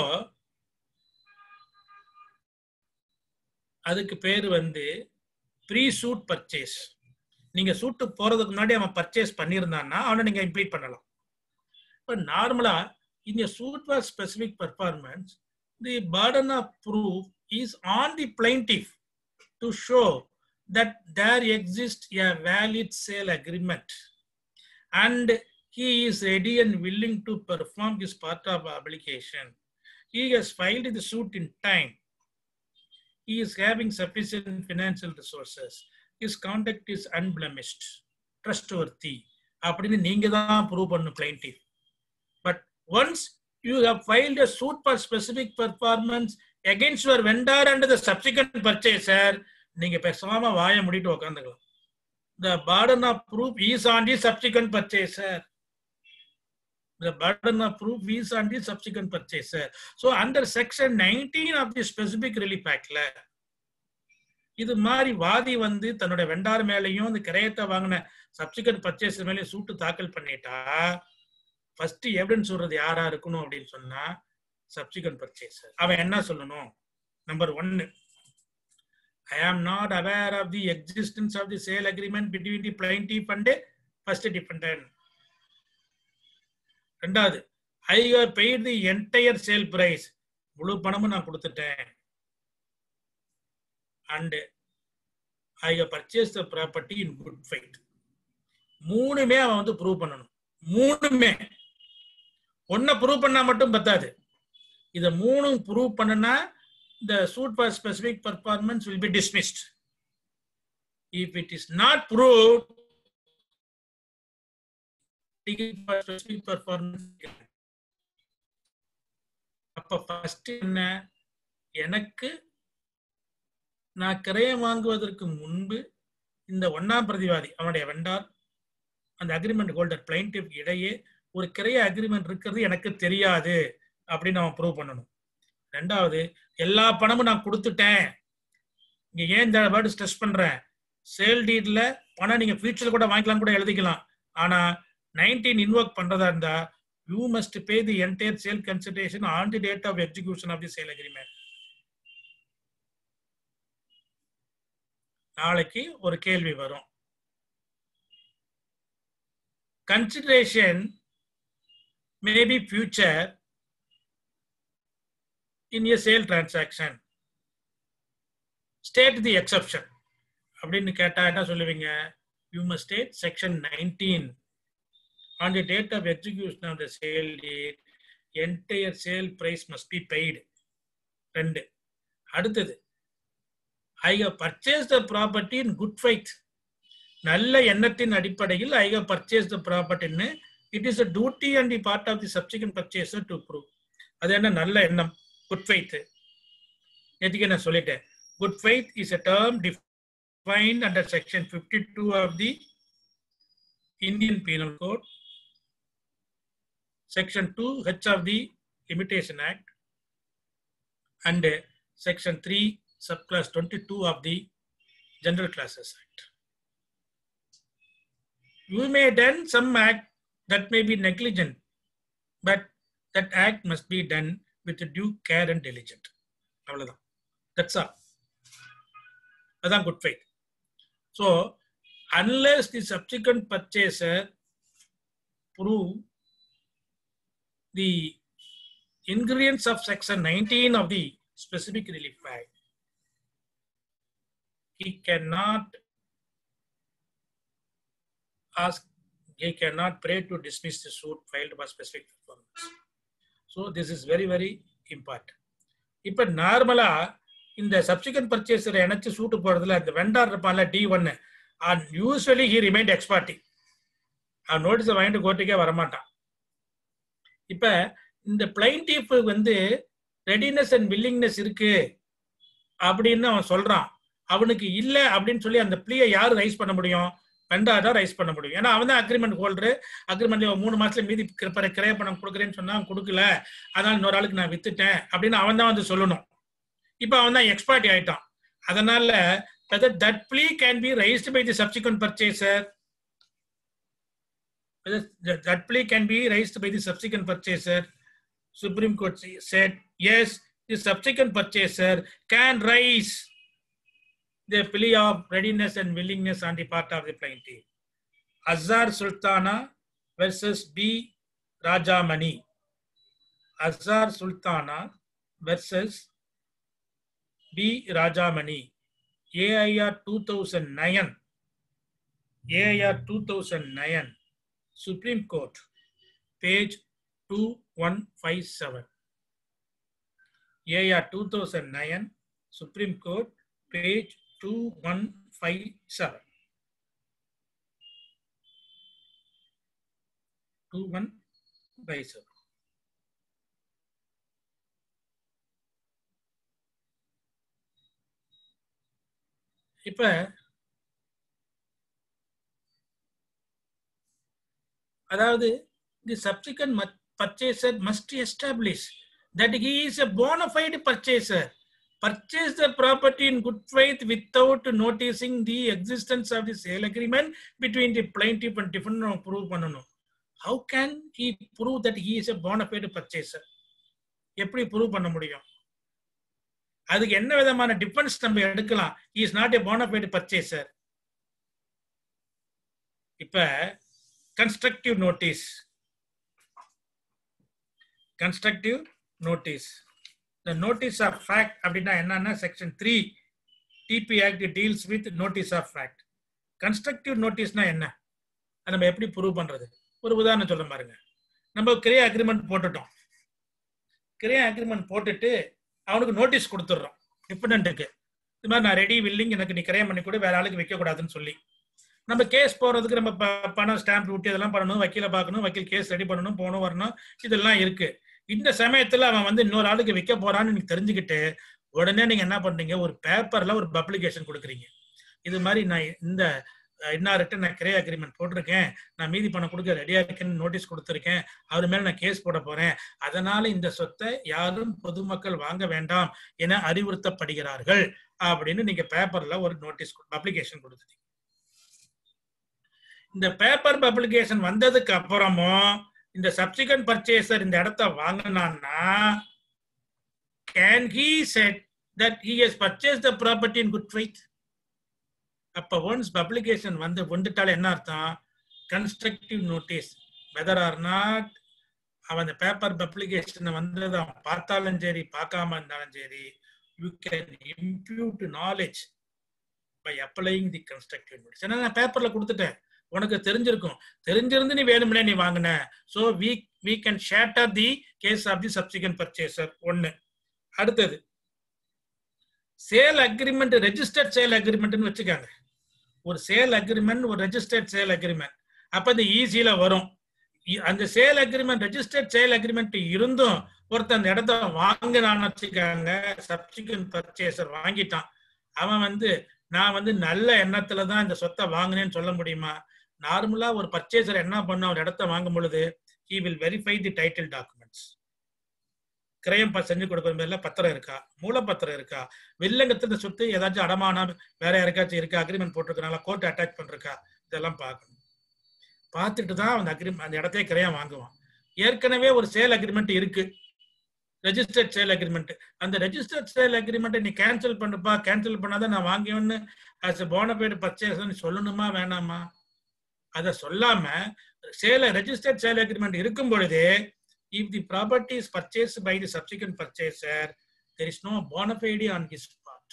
அதுக்கு பேரு வந்து ப்ரீ சூட் பர்ச்சேஸ் நீங்க சூட்டு போறதுக்கு முன்னாடி அவன் பர்ச்சேஸ் பண்ணியிருந்தான்னா அவனை நீங்க இம்ப்ளீட் பண்ணலாம் இப்போ நார்மலா இந்த suit for specific performance the burden of proof is on the plaintiff to show that there exists a valid sale agreement and he is ready and willing to perform this part of obligation. He has filed the suit in time. He is having sufficient financial resources. His conduct is unblemished, trustworthy. அப்படின்னு நீங்க தான் prove பண்ணும் plaintiff but once you have filed a suit for specific performance against your vendor and the subsequent purchaser நீங்க பேசாம வாய முடிட்டு உட்காந்துக்கலாம் the burden of proof is on the subsequent purchaser the burden of proof is on the subsequent purchaser. So under section 19 of the specific relief actல இது மாதிரி வாதி வந்து தன்னோட vendor மேலையும் இந்த கிரயத்தை வாங்கின சப்சிகண்ட் பர்ச்சேஸ் மேலேயும் சூட்டு தாக்கல் பண்ணிட்டா ஃபர்ஸ்ட் எவிடன்ஸ் சொல்றது யாரா இருக்கணும் அப்படின்னு சொன்னா சப்சிகண்ட் பர்ச்சேசர் அவன் என்ன சொல்லணும் நம்பர் ஒன்னு I am not aware of the existence of the sale agreement between the plaintiff and first defendant ரெண்டாவது I paid the entire sale price முழு பணமும் நான் கொடுத்துட்டேன் and I purchase the property in good faith மூணுமே அவன் வந்து prove பண்ணணும் மூணுமே ஒன்ன ப்ரூவ் பண்ணா மட்டும் பத்தாது இத மூணும் ப்ரூவ் பண்ணனா the suit for specific performance will be dismissed if it is not proved for specific performance அப்ப ஃபர்ஸ்ட் என்ன எனக்கு நான் கிரயம் வாங்குவதற்கு முன்பு இந்த ஒன்னாம் பிரதிவாதி அவனுடைய வெண்டார் அந்த அக்ரிமெண்ட் ஹோல்டர் பிளைன்டிவ் இடையே ஒரு கிரைய அக்ரிமெண்ட் இருக்கிறது எனக்கு தெரியாது அப்படின்னு அவன் ப்ரூவ் பண்ணணும் ரெண்டாவது எல்லா பணமும் நான் கொடுத்துட்டேன் இங்க ஏன் இந்த வேர்டு ஸ்ட்ரெஸ் பண்றேன் சேல் டீட்ல பணம் நீங்க ஃபியூச்சர்ல கூட வாங்கிக்கலாம் கூட எழுதிக்கலாம் ஆனா நைன்டீன் இன்வொர்க் பண்றதா இருந்தா you must pay the entire sale consideration on the date of execution of the sale agreement நாளைக்கு ஒரு கேள்வி வரும் consideration may be future in a sale transaction state the exception அப்படின்னு கேட்டா என்ன சொல்லுவீங்க you must state section nineteen on the date of execution of the sale deed entire sale price must be paid ரெண்டு அடுத்தது I have purchase the property in good faith நல்ல எண்ணத்தின் அடிப்படையில் I have purchase the ப்ராப்பர்ட்டின்னு it is a duty and the part of the subsequent purchaser to prove அது என்ன நல்ல எண்ணம் குட் ஃபெய்த் நேற்றுக்கு நான் சொல்லிட்டேன் good faith is a term defined under section fifty two of the Indian penal code section two H of the limitation act and section three sub clause twenty two of the general clauses act you may done some act that may be negligent but that act must be done with due care and diligent அவ்வளவுதான் that's all அதான் good faith so unless the subsequent purchaser prove the ingredients of section 19 of the specific relief act he cannot ask he cannot pray to dismiss the suit filed by specific performance so this is very very important இப்போ நார்மலா இந்த சப்சிகன் பர்ச்சேசரை இணைச்சு சூட்டு போறதுல இந்த vendor இருப்பான்ல டி ஒன்னு and usually he remind ex parte அவன் நோட்டீஸை வாங்கிட்டு கோர்ட்டுக்கே வரமாட்டான் இப்ப இந்த பிளைன்டிஃப் வந்து ரெடினஸ் அண்ட் வில்லிங்னஸ் இருக்கு அப்படின்னு அவன் சொல்றான் அவனுக்கு இல்ல அப்படின்னு சொல்லி அந்த பிளியை யாரு ரைஸ் பண்ண முடியும் வெண்டா தான் ரைஸ் பண்ண முடியும் ஏன்னா அவன் தான் அக்ரிமெண்ட் ஹோல்டரு அக்ரிமெண்ட்ல மூணு மாசத்துல மீதி கிரைய பணம் கொடுக்குறேன்னு சொன்னா அவன் கொடுக்கல அதனால இன்னொரு ஆளுக்கு நான் வித்துட்டேன் அப்படின்னு அவன் தான் வந்து சொல்லணும் இப்போ அவன் தான் எக்ஸ்பர்ட் ஆயிட்டான் அதனால whether that plea can be raised by the subsequent purchaser whether that that plea can be raised by the subsequent purchaser supreme court said yes the subsequent purchaser can raise the plea of readiness and willingness on the part of the plaintiff. Azhar Sultana versus B. Rajamani. Azhar Sultana versus B. Rajamani. AIR 2009. AIR 2009. Supreme Court. Page 2157. AIR 2009. Supreme Court. Page 2157. 2157. இப்ப அதாவது the subsequent mu- purchaser must establish that he is a bona fide purchaser purchase the property in good faith without noticing the existence of the sale agreement between the plaintiff and defendant prove பண்ணணும் how can he prove that he is a bona fide purchaser எப்படி prove பண்ண முடியும் அதுக்கு என்ன விதமான defence நம்ம எடுக்கலாம் is not a bona fide purchaser இப்ப கன்ஸ்ட்ரக்டிவ் நோட்டீஸ் கன்ஸ்ட்ரக்டிவ் நோட்டீஸ் இந்த நோட்டீஸ் ஆஃப் ஃபேக்ட் அப்படின்னா என்னன்னா section three TP act deals with notice of fact constructive நோட்டீஸ்னா என்ன அதை நம்ம எப்படி ப்ரூவ் பண்றது ஒரு உதாரணம் சொல்ல பாருங்க நம்ம கிரே அக்ரிமெண்ட் போட்டுட்டோம் கிரே அக்ரிமெண்ட் போட்டுட்டு அவனுக்கு நோட்டீஸ் கொடுத்துட்றோம் டிபெண்ட்டுக்கு இது மாதிரி நான் ரெடி வில்லிங் எனக்கு நீ கிரயம் பண்ணி கூட வேற ஆளுக்கு வைக்க கூடாதுன்னு சொல்லி நம்ம கேஸ் போறதுக்கு நம்ம ப- பணம் ஸ்டாம்ப் விட்டு இதெல்லாம் பண்ணணும் வக்கீல பார்க்கணும் வக்கீல் கேஸ் ரெடி பண்ணணும் போகணும் வரணும் இதெல்லாம் இருக்கு இந்த சமயத்துல அவன் வந்து இன்னொரு ஆளுக்கு விற்க போறான்னு நீங்க தெரிஞ்சுக்கிட்டு உடனே நீங்க என்ன பண்றீங்க ஒரு பேப்பர்ல ஒரு பப்ளிகேஷன் கொடுக்குறீங்க இது மாதிரி நான் இந்த அஹ், இன்னார்கிட்ட நான் கிரே அக்ரிமெண்ட் போட்டிருக்கேன் நான் மீதி பணம் கொடுக்க ரெடியா இருக்கேன்னு நோட்டீஸ் கொடுத்துருக்கேன் அவர் மேல நான் கேஸ் போட போறேன் அதனால இந்த சொத்தை யாரும் பொதுமக்கள் வாங்க வேண்டாம் என அறிவுறுத்தப்படுகிறார்கள் அப்படின்னு நீங்க பேப்பர்ல ஒரு நோட்டீஸ் பப்ளிகேஷன் கொடுத்துட்டீங்க இந்த பேப்பர் பப்ளிகேஷன் வந்ததுக்கு அப்புறமும் இந்த சப்சிகன் பர்ச்சேசர் இந்த இடத்த வாங்கினான்னா can he said that he has purchase the property in good faith அப்ப ஒன்ஸ் பப்ளிகேஷன் வந்து வந்துட்டாலே என்ன அர்த்தம் constructive notice whether or not அவன் அந்த பேப்பர் பப்ளிகேஷனை வந்தது அவன் பார்த்தாலும் சரி பார்க்காம இருந்தாலும் சரி you can impute knowledge by applying the constructive notice ஏன்னா நான் பேப்பர்ல கொடுத்துட்டேன் உனக்கு தெரிஞ்சிருக்கும் தெரிஞ்சிருந்து நீ வேணும்னே நீ வாங்கின so we we can shatter the case of the subsequent purchaser ஒன்னு அடுத்தது சேல் அக்ரிமெண்ட் ரெஜிஸ்டர்ட் சேல் அக்ரிமெண்ட்னு வச்சுக்காங்க ஒரு சேல் அக்ரிமெண்ட் ஒரு ரெஜிஸ்டர்ட் சேல் அக்ரிமெண்ட் அப்ப இந்த ஈஸியில வரும் இ- அந்த sale agreement registered sale agreement இருந்தும் ஒருத்தன் அந்த இடத்த வாங்கினான்னு வச்சுக்காங்க சப்சிகன் பர்ச்சேசர் வாங்கிட்டான் அவன் வந்து நான் வந்து நல்ல எண்ணத்துல தான் இந்த சொத்தை வாங்கினேன்னு சொல்ல முடியுமா நார்மலா ஒரு பர்ச்சேசர் என்ன பண்ண ஒரு இடத்த வாங்கும் பொழுது he will verify the title documents கிரயம் ப- செஞ்சு கொடுக்குற மாதிரில பத்திரம் இருக்கா மூலப்பத்திரம் இருக்கா வில்லங்கத்துல இந்த சொத்து ஏதாச்சும் அடமானம் வேற யாருக்காச்சும் இருக்கா அக்ரிமெண்ட் போட்டிருக்கனால கோர்ட் அட்டாச் பண்ணிருக்கா இதெல்லாம் பார்க்கணும் பார்த்துட்டு தான் அந்த அக்ரிமெண்ட் அந்த இடத்தையே கிரயம் வாங்குவான் ஏற்கனவே ஒரு சேல் அக்ரிமெண்ட் இருக்கு ரெஜிஸ்டர்ட் சேல் அக்ரிமெண்ட் அந்த ரெஜிஸ்டர்ட் சேல் அக்ரிமெண்ட்டை நீ கேன்சல் பண்ணுப்பா கேன்சல் பண்ணாதான் நான் வாங்கியவன்னு ஆஸ் போனபைடு பர்ச்சேஸ் சொல்லணுமா வேணாமா அதை சொல்லாம சேல ரெஜிஸ்டர்ட் சேல் அக்ரிமெண்ட் இருக்கும் பொழுதே if the property is purchased by the subsequent purchaser there is no bona fide on his part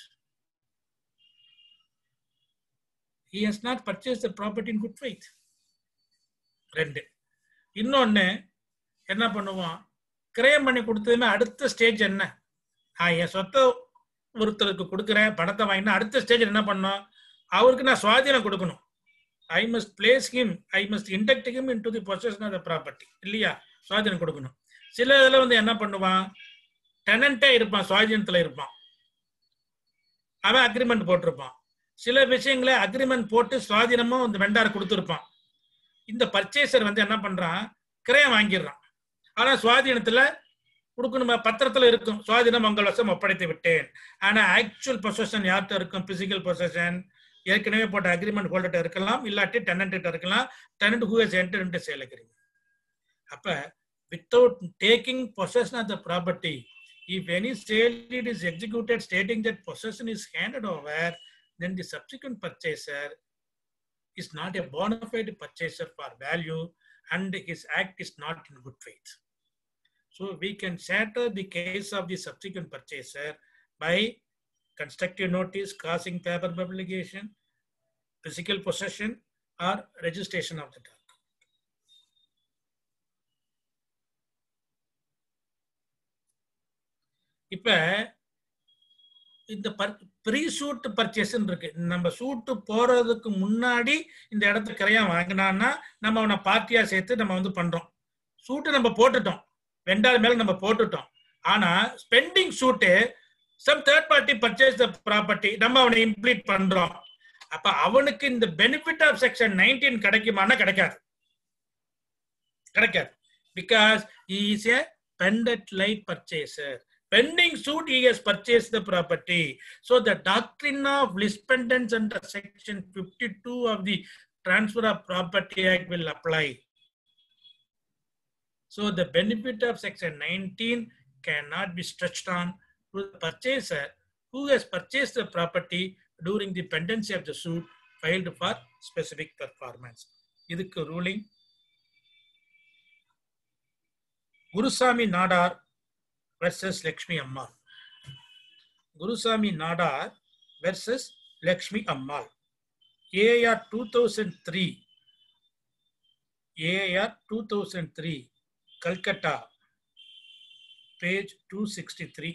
he has not purchased the property in good faith ரெண்டு இன்னொன்னு என்ன பண்ணுவான் கிரயம் பண்ணி கொடுத்ததுமே அடுத்த ஸ்டேஜ் என்ன நான் என் சொத்தை ஒருத்தருக்கு கொடுக்குறேன் பணத்தை வாங்கினா அடுத்த ஸ்டேஜ் என்ன பண்ணோம் அவருக்கு நான் சுவாதீனம் கொடுக்கணும் I must place him I must induct him into the possession of the property இல்லையா சுவாதீனம் கொடுக்கணும் சில இதுல வந்து என்ன பண்ணுவான் டெனண்டே இருப்பான் சுவாதீனத்துல இருப்பான் அவன் அக்ரிமெண்ட் போட்டிருப்பான் சில விஷயங்களை அக்ரிமெண்ட் போட்டு சுவாதீனமும் இந்த வெண்டார் கொடுத்துருப்பான் இந்த பர்ச்சேசர் வந்து என்ன பண்றான் கிரயம் வாங்கிடுறான் ஆனா சுவாதீனத்துல கொடுக்கணுமா பத்திரத்துல இருக்கும் சுவாதீனம் உங்கள் வசம் ஒப்படைத்து விட்டேன் ஆனா ஆக்சுவல் பொசஷன் யார்கிட்ட இருக்கும் பிசிக்கல் பொசஷன் ஏற்கனவே போட்ட அக்ரிமெண்ட் ஹோல்டர்ட்ட இருக்கலாம் இல்லாட்டி டெனன்ட் இருக்கலாம் tenant who has enter into sale agreement அப்ப without taking possession of the property if any sale deed is executed stating that possession is handed over then the subsequent purchaser is not a bona fide purchaser for value and his act is not in good faith so we can shatter the case of the subsequent purchaser by constructive notice causing paper publication physical possession or registration of the document இப்ப இந்த pre suit purchase இருக்கு நம்ம சூட்டு போறதுக்கு முன்னாடி இந்த இடத்த கிரையம் வாங்கினான்னா நம்ம அவனை பார்ட்டியா சேர்த்து நம்ம வந்து பண்றோம் சூட்டு நம்ம போட்டுட்டோம் வெண்டார் மேல நம்ம போட்டுட்டோம் ஆனா pending suit some third party purchase the property நம்ம அவனை இம்ப்ளீட் பண்றோம் அப்ப அவனுக்கு இந்த பெனிஃபிட் ஆஃப் செக்ஷன் நைன்டீன் கிடைக்குமானா கிடைக்காது கிடைக்காது because he is a pendant light purchaser. Pending suit, he has purchased the property. So the doctrine of list pendants under section 52 of the Transfer of Property Act will apply. So the benefit of section 19 cannot be stretched on to the purchaser who has purchased the property during the pendency of the suit filed for specific performance. இதுக்கு ruling Gurusamy Nadar versus Lakshmi Ammal Gurusamy Nadar versus Lakshmi Ammal AIR two thousand three AIR two thousand three Calcutta page two sixty three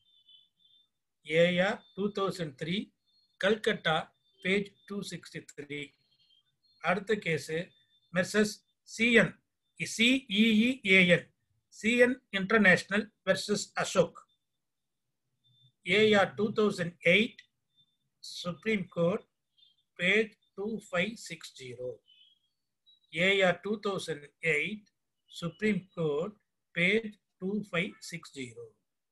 AIR two thousand three Calcutta page two sixty three அடுத்த case messrs CN CEEAN CN international versus Ashok AIR two thousand eight supreme court page two five six zero AIR two thousand eight supreme court page two five six zero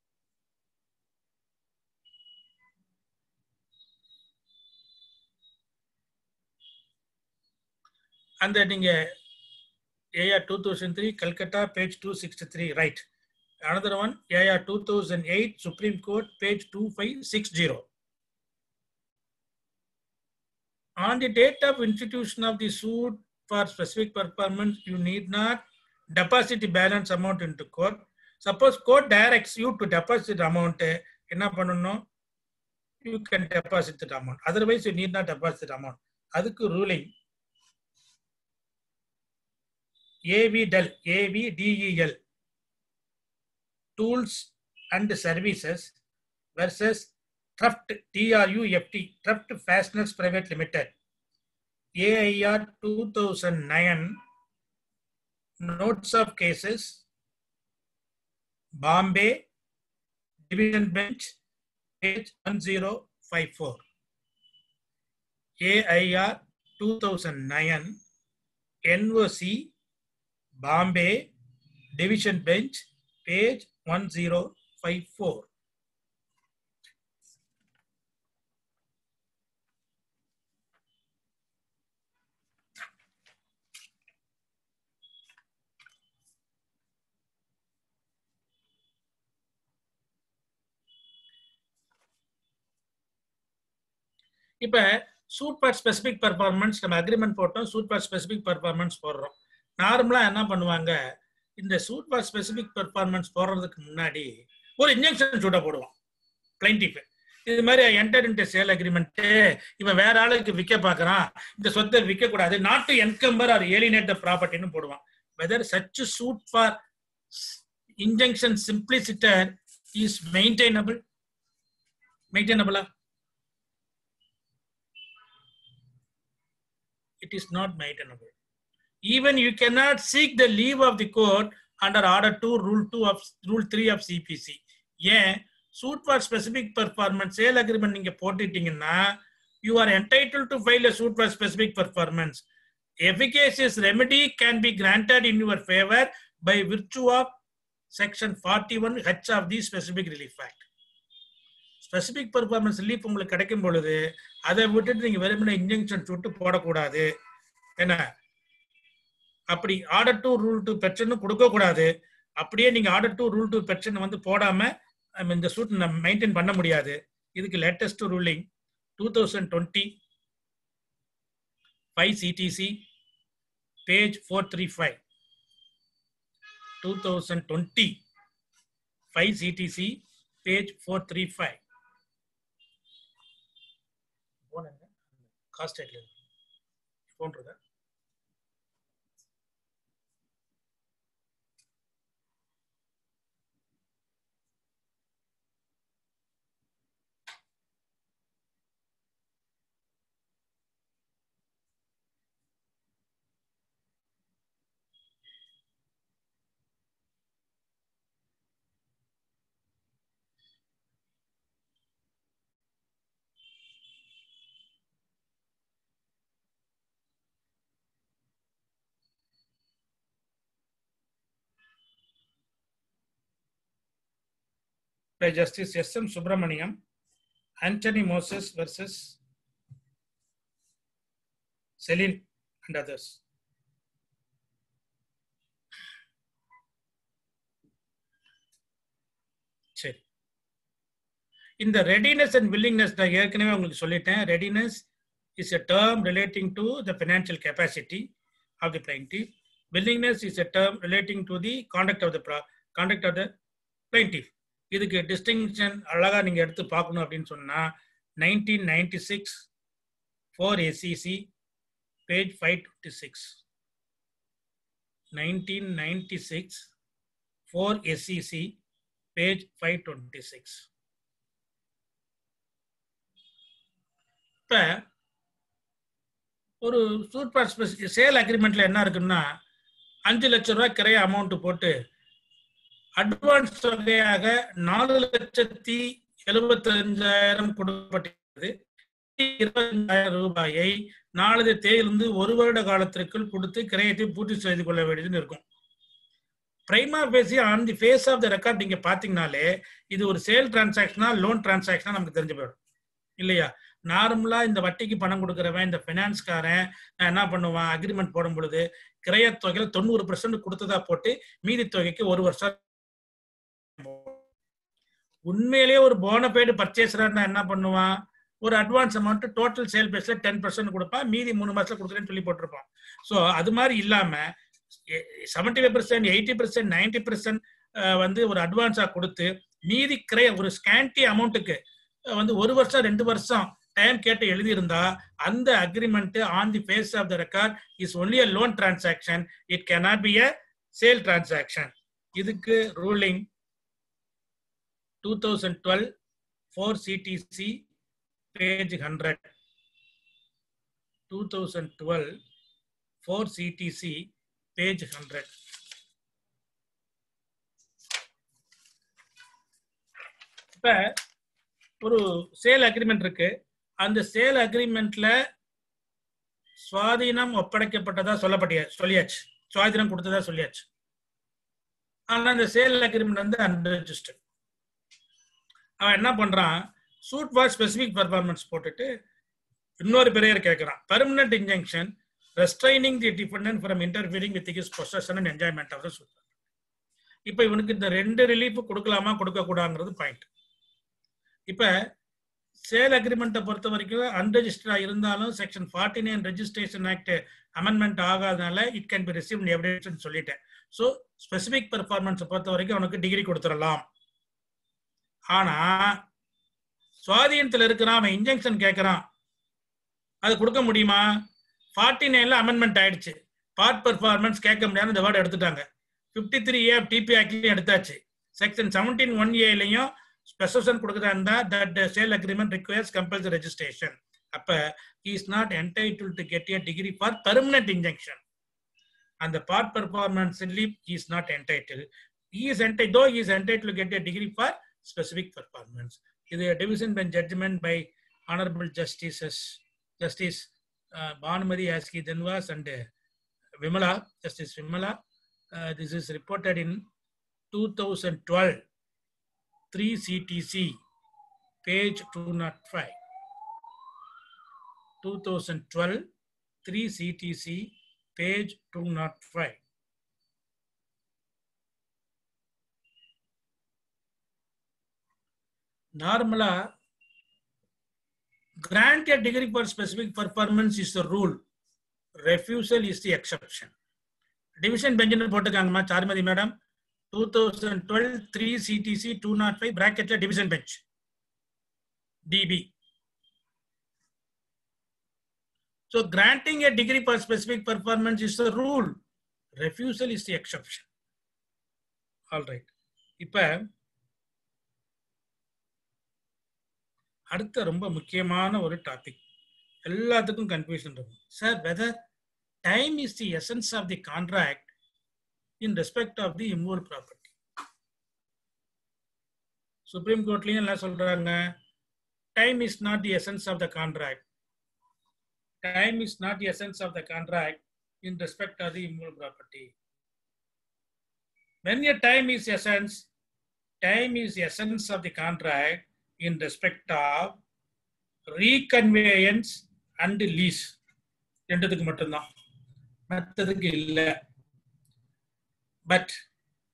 அந்த நீங்க AR two thousand three Calcutta page two sixty three right another one AIR two thousand eight supreme court page two five six zero on the date of institution of the suit for specific performance, you need not deposit the balance amount into court. Suppose court directs you to deposit amount, என்ன பண்ணணும் you can deposit that amount. Otherwise, you need not deposit that amount. அதுக்கு ruling AVDEL, AVDEL, tools and services versus Truft, TRUFT, Truft Fasteners Private Limited, AIR 2009, Notes of Cases, Bombay, Division Bench, page 1054. AIR 2009, NOC, Bombay, Division Bench, page 1054. இப்ப suit for specific performance நம்ம agreement போட்டோம் suit for specific performance போடுறோம் நார்மலா என்ன பண்ணுவாங்க இந்த suit for specific performance போடுறதுக்கு முன்னாடி ஒரு இன்ஜெக்ஷன் சூட்டை போடுவோம் பிளைண்டிஃப் இது மாதிரி என்டர் இன்ட் சேல் அக்ரிமெண்ட் இவன் வேற ஆளுக்கு விற்க பார்க்கறான் இந்த சொத்தை விற்க கூடாது not to encumber or alienate ப்ராப்பர்ட்டின்னு போடுவான் whether such suit for injunction simpliciter is maintainable மெயின்டைனபிளா it is not maintainable. Even you cannot seek the leave of the court under order 2 rule 2 of rule 3 of CPC. ஏன் suit for specific performance sale agreement நீங்க போட்டுட்டீங்கன்னா you are entitle to file a suit for specific performance efficacious remedy can be granted in your favor by virtue of section 41 h of the specific relief act specific performance relief உங்களுக்கு கிடைக்கும் பொழுது அதை விட்டுட்டு நீங்க வெறுமனே injection சுட்டு போடக்கூடாது என்ன அப்படி order two rule two person கொடுக்க கூடாது அப்படியே நீங்க order two rule two person வந்து போடாம நம்ம இந்த சூட் நம்ம மெயின்டைன் பண்ண முடியாது இதுக்கு latest ruling two thousand twenty five CTC page four three five two thousand twenty five CTC page four three five போனேங்க காஸ்ட் ஃபோன் இருக்கா by Justice S. M. Subramaniam, Anthony Moses versus Celine and others. சரி இந்த readiness and willingness நான் ஏற்கனவே உங்களுக்கு சொல்லிட்டேன் readiness is a term relating to the financial capacity of the plaintiff willingness is a term relating to the conduct of the pro- conduct of the plaintiff இதுக்கு distinction அழகா நீங்க எடுத்து பார்க்கணும் அப்படின்னு சொன்னா nineteen ninety six four SCC page five twenty six nineteen ninety six four SCC page five twenty six இப்போ ஒரு super specific sale அக்ரிமெண்ட்ல என்ன இருக்குன்னா அஞ்சு லட்சம் ரூபாய் கிரைய அமௌண்ட் போட்டு அட்வான்ஸ் தொகையாக நாலு லட்சத்தி எழுபத்தஞ்சாயிரம் கொடுக்கப்பட்டது இருபத்தஞ்சாயிரம் ரூபாயை நாலு தேதியிலிருந்து ஒரு வருட காலத்திற்குள் கொடுத்து கிரயத்தை பூர்த்தி செய்து கொள்ள வேண்டியதுன்னு இருக்கும் prima facie on the face of the record நீங்க பாத்தீங்கனாலே இது ஒரு சேல் டிரான்சாக்ஷனா லோன் டிரான்சாக்ஷனா நமக்கு தெரிஞ்சு போயிடும் இல்லையா நார்மலா இந்த வட்டிக்கு பணம் கொடுக்குறவன் இந்த பினான்ஸ்காரன் என்ன பண்ணுவான் அக்ரிமெண்ட் போடும் பொழுது கிரைய தொகையில தொண்ணூறு பெர்சன்ட் கொடுத்ததா போட்டு மீதி தொகைக்கு ஒரு வருஷம் உண்மையிலேயே ஒரு போனபைடு பர்ச்சேசரா என்ன பண்ணுவான் ஒரு அட்வான்ஸ் அமௌண்ட் டோட்டல் சேல் பேஸ்ல டென் பர்சன்ட் கொடுப்பான் மீதி மூணு மாசத்துல கொடுக்குறேன்னு சொல்லி போட்டிருப்பான் ஸோ அது மாதிரி இல்லாம seventy five percent eighty percent ninety percent வந்து ஒரு அட்வான்ஸா கொடுத்து மீதி கிரைய ஒரு ஸ்கேண்டி அமௌண்ட்டுக்கு வந்து ஒரு வருஷம் ரெண்டு வருஷம் டைம் கேட்டு எழுதியிருந்தா அந்த agreement on the face of the record is only a loan transaction it cannot be a sale transaction இதுக்கு ruling two thousand twelve four CTC page hundred two thousand twelve four CTC page hundred இப்ப ஒரு sale agreement இருக்கு அந்த sale அக்ரிமெண்ட்ல சுவாதீனம் ஒப்படைக்கப்பட்டதா சொல்லப்பட்டிய சொல்லியாச்சு சுவாதீனம் கொடுத்ததா சொல்லியாச்சு ஆனா அந்த சேல் அக்ரிமெண்ட் வந்து அன்ரெஜிஸ்டர்ட் அவன் என்ன பண்றான் சூட் ஃபார் ஸ்பெசிபிக் பர்ஃபார்மன்ஸ் போட்டுட்டு இன்னொரு பெரியர் கேட்கிறான் permanent injunction restraining the defendant from interfering with his possession and enjoyment of the suit இப்போ இவனுக்கு இந்த ரெண்டு ரிலீஃப் கொடுக்கலாமா கொடுக்க கூடாங்கிறது பாயிண்ட் இப்ப சேல் அக்ரிமெண்ட்டை பொறுத்த வரைக்கும் அன்ரெஜிஸ்டரா இருந்தாலும் section forty nine registration act amendment ஆகாதனால it can be receive evidence சொல்லிட்டேன் ஸோ ஸ்பெசிபிக் பெர்ஃபார்மன்ஸை பொறுத்த வரைக்கும் அவனுக்கு டிகிரி கொடுத்துடலாம் ஆனா சுவாதீனத்தில் இருக்கிறான் அவன் இன்ஜெக்ஷன் கேட்கறான் அது கொடுக்க முடியுமா ஃபார்ட்டி நைன்ல அமெண்ட்மெண்ட் ஆயிடுச்சு பார்ட் பெர்ஃபார்மன்ஸ் கேட்க முடியாத இந்த வேர்டு எடுத்துட்டாங்க ஃபிஃப்டி த்ரீ ஏ டிபி ஆக்ட்லையும் எடுத்தாச்சு செக்ஷன் செவன்டீன் ஒன் ஏலையும் ஸ்பெசிஃபிகேஷன் கொடுக்குறா இருந்தா that sale agreement requires compulsory registration அப்ப he is not entitled to get a degree for permanent injunction and the part performance leave he is not entitled he is entitled though he is entitled to get a degree for specific performance இது division bench judgment by honorable justices justice uh, Bhanumati Aski Denvas and uh, Vimala justice Vimala uh, this is reported in 2012 3 CTC page 205 2012 3 CTC page 205 நார்மலா grant a degree for specific performance is the rule refusal is the exception division bench போட்டுக்காங்கம்மா Charumathi madam two thousand twelve three CTC two nought five பிராக்கெட்ல division bench DB So granting a degree for specific performance is the rule. Refusal is the exception. All right. இப்ப அடுத்த ரொம்ப முக்கியமான ஒரு topic எல்லாத்துக்கும் confusion இருக்கும் sir whether time is the essence of the contract in respect of the immovable property supreme கோர்ட்லயும் எல்லாம் சொல்றாங்க time is not the essence of the contract time is not the essence of the contract in respect of the immovable property. When a time is essence, time is essence of the contract in respect of reconveyance and lease ரெண்டுத்துக்கு மட்டும்தான் மற்றதுக்கு இல்லை but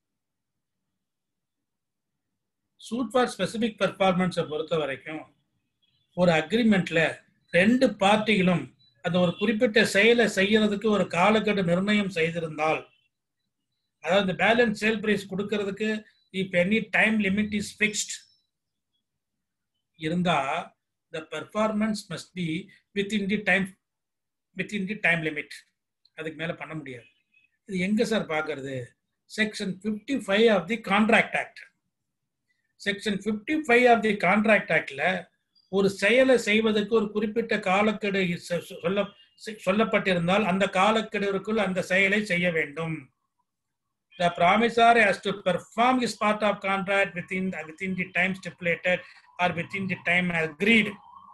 suit for specific பெர்ஃபார்மன்ஸை பொறுத்த வரைக்கும் ஒரு அக்ரிமெண்ட்ல ரெண்டு பார்ட்டிகளும் அந்த ஒரு குறிப்பிட்ட செயலை செய்யறதுக்கு ஒரு காலக்கெடு நிர்ணயம் செய்திருந்தால் அதாவது பேலன்ஸ் சேல் பிரைஸ் கொடுக்கறதுக்கு if any time limit is fixed இருந்தா the performance must be within the time within the time limit அதுக்கு மேல பண்ண முடியாது இது எங்க சார் பார்க்கறது section fifty five of the contract act section fifty five of the contract ஆக்ட்ல ஒரு செயலை செய்வதற்கு ஒரு குறிப்பிட்ட காலக்கெடு சொ- சொல்ல சொல்லப்பட்டிருந்தால் அந்த காலக்கெடுவிற்குள் அந்த செயலை செய்ய வேண்டும் The promisor has to perform his part of contract within within the time stipulated or within the time agreed.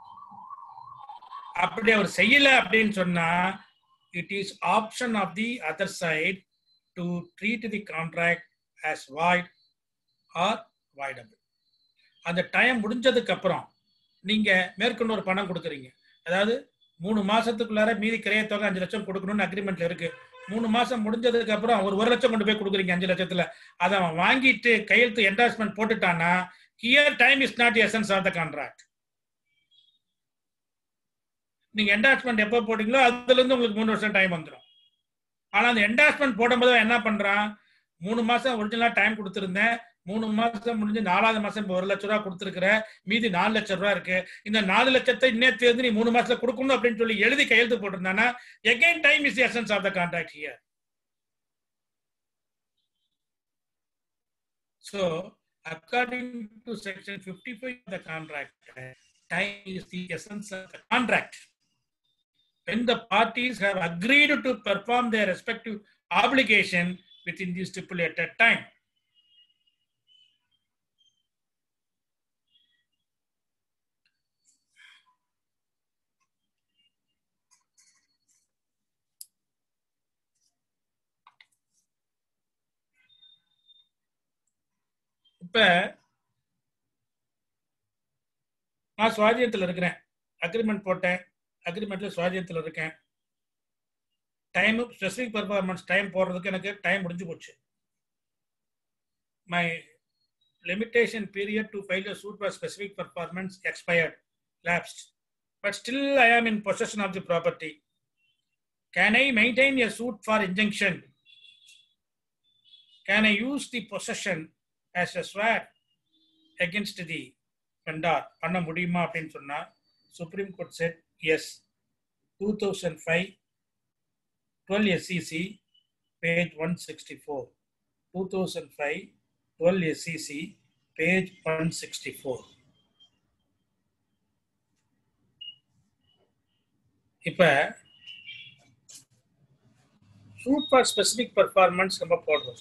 அப்படி அவர் செய்யல அப்படின்னு சொன்னா it is option of the other side to treat the contract as void or voidable அந்த time முடிஞ்சதுக்கு அப்புறம் நீங்க மேற்கொண்டு ஒரு பணம் கொடுக்குறீங்க அதாவது மூணு மாசத்துக்குள்ளார மீதி கிரைய தொகை அஞ்சு லட்சம் கொடுக்கணும்னு அக்ரிமெண்ட்ல இருக்கு மூணு மாசம் முடிஞ்சதுக்கு அப்புறம் ஒரு ஒரு லட்சம் கொண்டு போய் கொடுக்குறீங்க அஞ்சு லட்சத்துல அதை அவன் வாங்கிட்டு கையெழுத்து என்டாஸ்மெண்ட் போட்டுட்டானா here time is not essence of the contract நீங்க என்டாஸ்மெண்ட் எப்போ போட்டீங்களோ அதுல இருந்து உங்களுக்கு மூணு வருஷம் டைம் வந்துடும் ஆனா அந்த என்டாஸ்மெண்ட் போடும்போது அவன் என்ன பண்றான் மூணு மாசம் ஒரிஜினலா டைம் கொடுத்துருந்தேன் மூணு மாசம் முடிஞ்சு நாலாவது மாசம் இப்போ ஒரு லட்ச ரூபா கொடுத்துருக்குற மீதி நாலு லட்சம் ரூபா இருக்கு இந்த நாலு லட்சத்தை இன்னேத்து இருந்து நீ மூணு மாசத்துல கொடுக்கணும் அப்படின்னு சொல்லி எழுதி கையெழுத்து போட்டிருந்தானா again time is essence of the contract here so according to section fifty five the contract time is the essence of the contract when the parties have agreed to perform their respective obligation within the stipulated time. இப்ப நான் சுவாதீனத்தில் இருக்கிறேன் agreement போட்டேன் அக்ரிமெண்ட்ல சுவாதீனத்தில் இருக்கேன் time specific performance time போடுறதுக்கு எனக்கு time முடிஞ்சு போச்சு my limitation period to file a suit for specific performance expired lapsed but still I am in possession of the property can I maintain a suit for injunction can I use the possession as a sword against the vendor பண்ண முடியுமா அப்படின்னு சொன்னா supreme court said yes two thousand five twelve SCC page one sixty four two thousand five twelve SCC page one sixty four இப்போ suit for specific performance நம்ம போடுறோம்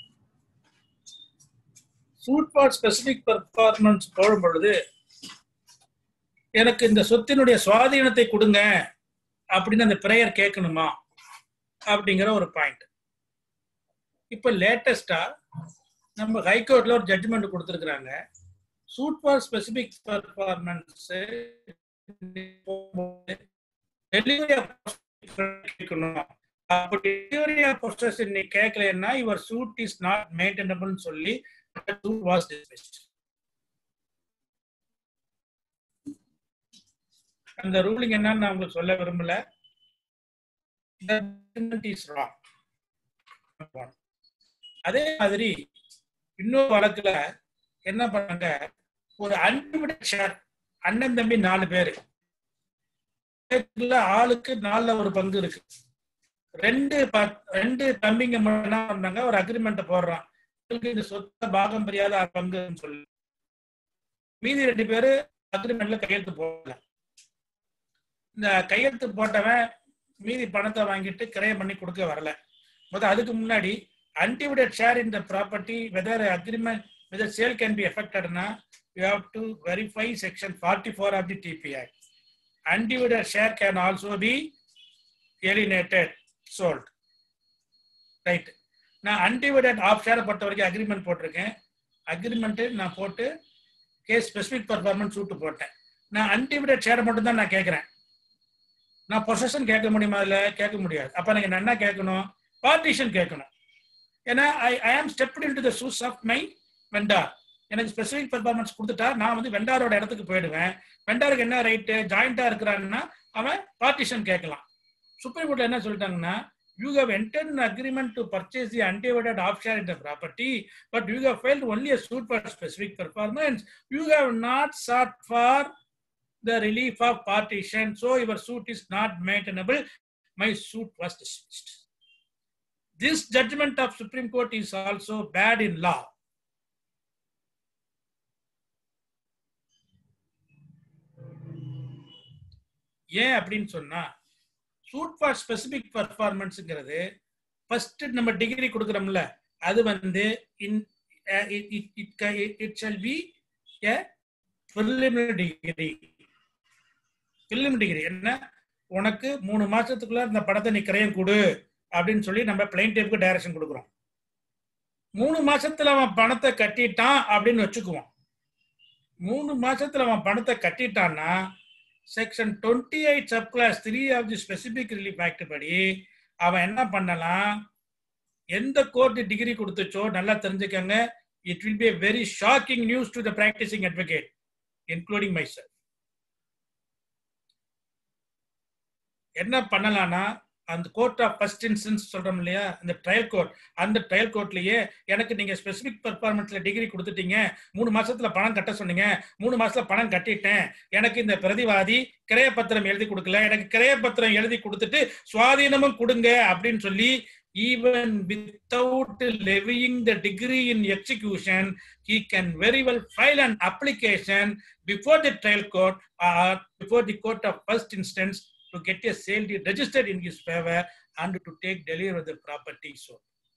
suit for specific performance போடும் பொழுது எனக்கு இந்த சொத்தினுடைய சுவாதீனத்தை கொடுங்க அப்படின்னு அந்த பிரேயர் கேட்கணுமா அப்படிங்கிற ஒரு பாயிண்ட் இப்ப லேட்டஸ்டா நம்ம ஹைகோர்ட்ல ஒரு ஜட்ஜ்மெண்ட் கொடுத்துருக்குறாங்க suit for specific performance delivery கேட்கணும் அப்படி டெலிவரி ஆஃப் பொசஷன் நீ கேட்கலன்னா யுவர் சூட் இஸ் நாட் மெயின்டெனபிள்னு சொல்லி சூட் வாஸ் டிஸ்மிஸ்ட் அந்த ரூலிங் என்னன்னு நான் உங்களுக்கு சொல்ல விரும்பல இஸ் ராங் அதே மாதிரி இன்னொரு வழக்குல என்ன பண்ணாங்க ஒரு அன்லிமிட்டட் ஷேர் அண்ணன் தம்பி நாலு பேரு ஆளுக்கு நாலுல ஒரு பங்கு இருக்கு ரெண்டு ரெண்டு தம்பிங்க மட்டும் என்ன பண்ணாங்க ஒரு அக்ரிமெண்ட் போடுறான் இந்த சொத்த பாகம் பெரியாத பங்குன்னு சொல்லி மீதி ரெண்டு பேரு அக்ரிமெண்ட்ல கையெழுத்து போடல இந்த கையெழுத்து போட்டவன் மீதி பணத்தை வாங்கிட்டு கிரயம் பண்ணி கொடுக்க வரல முதல் அதுக்கு முன்னாடி undivided share in the property whether agreement whether sale can be எஃபெக்டட்னா you have to verify section forty four of the TP act undivided share can also be alienated sold right நான் அன்டிவிடட் ஆஃப் ஷேரை பொறுத்த வரைக்கும் agreement போட்டிருக்கேன் agreement நான் போட்டு case specific performance சூட்டு போட்டேன் நான் அன்டிவிடட் ஷேரை மட்டும் தான் நான் கேட்குறேன் நான் பொசஷன் கேட்க முடியுமா அதில் கேட்க முடியாது அப்போ எனக்கு நான் என்ன கேட்கணும் பார்ட்டிஷன் கேட்கணும் ஏன்னா I I am stepped into the shoes of my vendor எனக்கு ஸ்பெசிபிக் பர்ஃபார்மன்ஸ் கொடுத்துட்டா நான் வந்து வெண்டாரோட இடத்துக்கு போயிடுவேன் வெண்டாருக்கு என்ன ரைட்டு ஜாயிண்டா இருக்கிறான்னா அவன் பார்ட்டிஷன் கேட்கலாம் சுப்ரீம் கோர்ட்ல என்ன சொல்லிட்டாங்கன்னா you have entered an agreement to purchase the undivided offshore in the property, but you have filed only a suit for specific performance. You have not sought for the relief of partition, so your suit is not maintainable. My suit was dismissed. This judgment of Supreme Court is also bad in law. ஏன் அப்படின்னு சொன்னா suit for specific பர்ஃபார்மன்ஸுங்கிறது first நம்ம decree கொடுக்குறோம்ல அது வந்து in it shall be a preliminary decree preliminary decree என்ன உனக்கு மூணு மாசத்துக்குள்ள இந்த படத்தை நீ கிரையம் கொடு அப்படின்னு சொல்லி நம்ம பிளைன் டேப்புக்கு டைரக்ஷன் கொடுக்குறோம் மூணு மாசத்துல அவன் பணத்தை கட்டிட்டான் அப்படின்னு வச்சுக்குவோம் மூணு மாசத்துல அவன் பணத்தை கட்டிட்டான்னா section twenty eight sub clause three of the specific relief act படி அவன் என்ன பண்ணலாம் எந்த கோர்ட் டிகிரி கொடுத்துச்சோ நல்லா தெரிஞ்சுக்கங்க it will be very shocking news to the practising advocate including myself என்ன பண்ணலாம்னா அந்த கோர்ட் ஆஃப் ஃபர்ஸ்ட் இன்ஸ்டன்ஸ் சொல்றோம் இல்லையா அந்த ட்ரையல் கோர்ட் அந்த ட்ரையல் கோர்ட்லயே எனக்கு நீங்க ஸ்பெசிபிக் பர்ஃபார்மன்ஸ்ல டிகிரி கொடுத்துட்டீங்க மூணு மாசத்துல பணம் கட்ட சொன்னீங்க மூணு மாசத்துல பணம் கட்டிட்டேன் எனக்கு இந்த பிரதிவாதி கிரைய பத்திரம் எழுதி கொடுக்கல எனக்கு கிரைய பத்திரம் எழுதி கொடுத்துட்டு சுவாதீனமும் கொடுங்க அப்படின்னு சொல்லி even without levying the degree in execution, he can very well file an application before the trial court or before the court of first instance to get a sale deed registered in his favor and to take delivery of the property. So,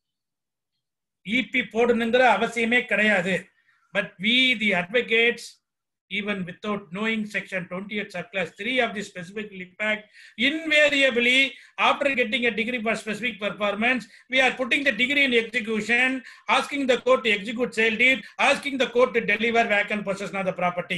EP போடணுங்கிற அவசியமே கிடையாது but we the advocates even without knowing section 28 subclass 3 of the specific impact invariably after getting a degree for specific performance we are putting the degree in execution asking the court to execute sale deed asking the court to deliver vacant possession of the property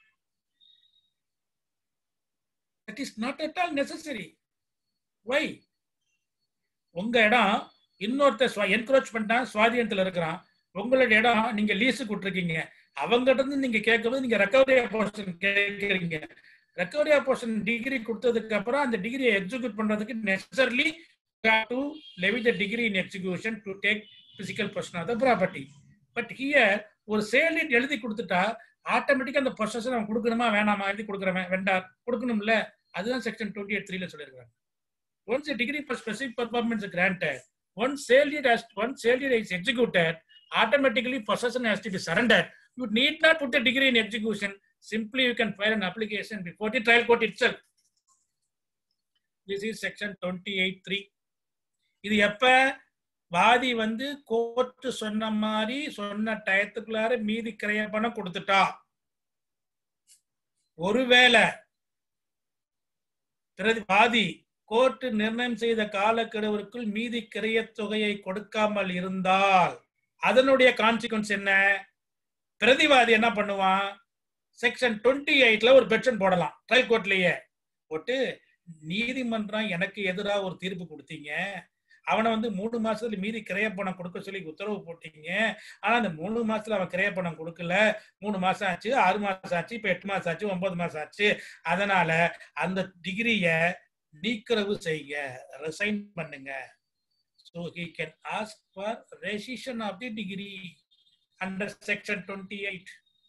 that is not at all necessary why உங்க இடம் இன்னொருத்தர் encourage பண்ணிட்டான் சுவாதீனத்துல இருக்கிறான் உங்களோட இடம் நீங்க லீஸுக்கு விட்டுருக்கீங்க அவங்ககிட்ட இருந்து நீங்க கேட்கும்போது நீங்க ரெக்கவரி போர்ஷன் கேட்கறீங்க ரெக்கவரி போர்ஷன் டிகிரி கொடுத்ததுக்கு அப்புறம் அந்த டிகிரியை எக்ஸிக்யூட் பண்றதுக்கு necessarily to levy the decree in execution to take physical possession of the property but here ஒரு சேல் எழுதி கொடுத்துட்டா ஆட்டோமேட்டிக்கா அந்த பொசிஷன் அவன் கொடுக்கணுமா வேணாமா எழுதி கொடுக்குறவன் வெண்டார் கொடுக்கணும்ல அதுதான் செக்ஷன் டுவெண்ட்டி எயிட் த்ரீல சொல்லியிருக்காங்க once decree for specific performance granted one sale one sale is executed automatically possession has to be surrendered. You need not put a degree in execution. Simply you can file an application before the trial court itself. This is section 28.3. இது எப்ப வாதி வந்து court சொன்ன மாதிரி சொன்ன டயத்துக்குள்ளார மீதி கிரைய பணம் கொடுத்துட்டா ஒருவேளை பிரதி வாதி கோர்ட்டு நிர்ணயம் செய்த காலக்கெடுவிற்குள் மீதி கிரைய தொகையை கொடுக்காமல் இருந்தால் அதனுடைய கான்சிக்வன்ஸ் என்ன பிரதிவாதி என்ன பண்ணுவான் செக்ஷன் டுவெண்ட்டி எயிட்ல ஒரு பெட்ஷன் போடலாம் ட்ரையல் கோர்ட்லயே போட்டு நீதிமன்றம் எனக்கு எதிராக ஒரு தீர்ப்பு கொடுத்தீங்க அவனை வந்து மூணு மாசத்துல மீதி கிரைய பணம் கொடுக்க சொல்லி உத்தரவு போட்டீங்க ஆனா அந்த மூணு மாசத்துல அவன் கிரைய பணம் கொடுக்கல மூணு மாசம் ஆச்சு ஆறு மாசம் ஆச்சு இப்ப எட்டு மாசம் ஆச்சு ஒன்பது மாசம் ஆச்சு அதனால அந்த டிகிரிய நீக்கிறவு செய்யுங்க ரிசைன் பண்ணுங்க So he can ask for rescission of the degree under section 28.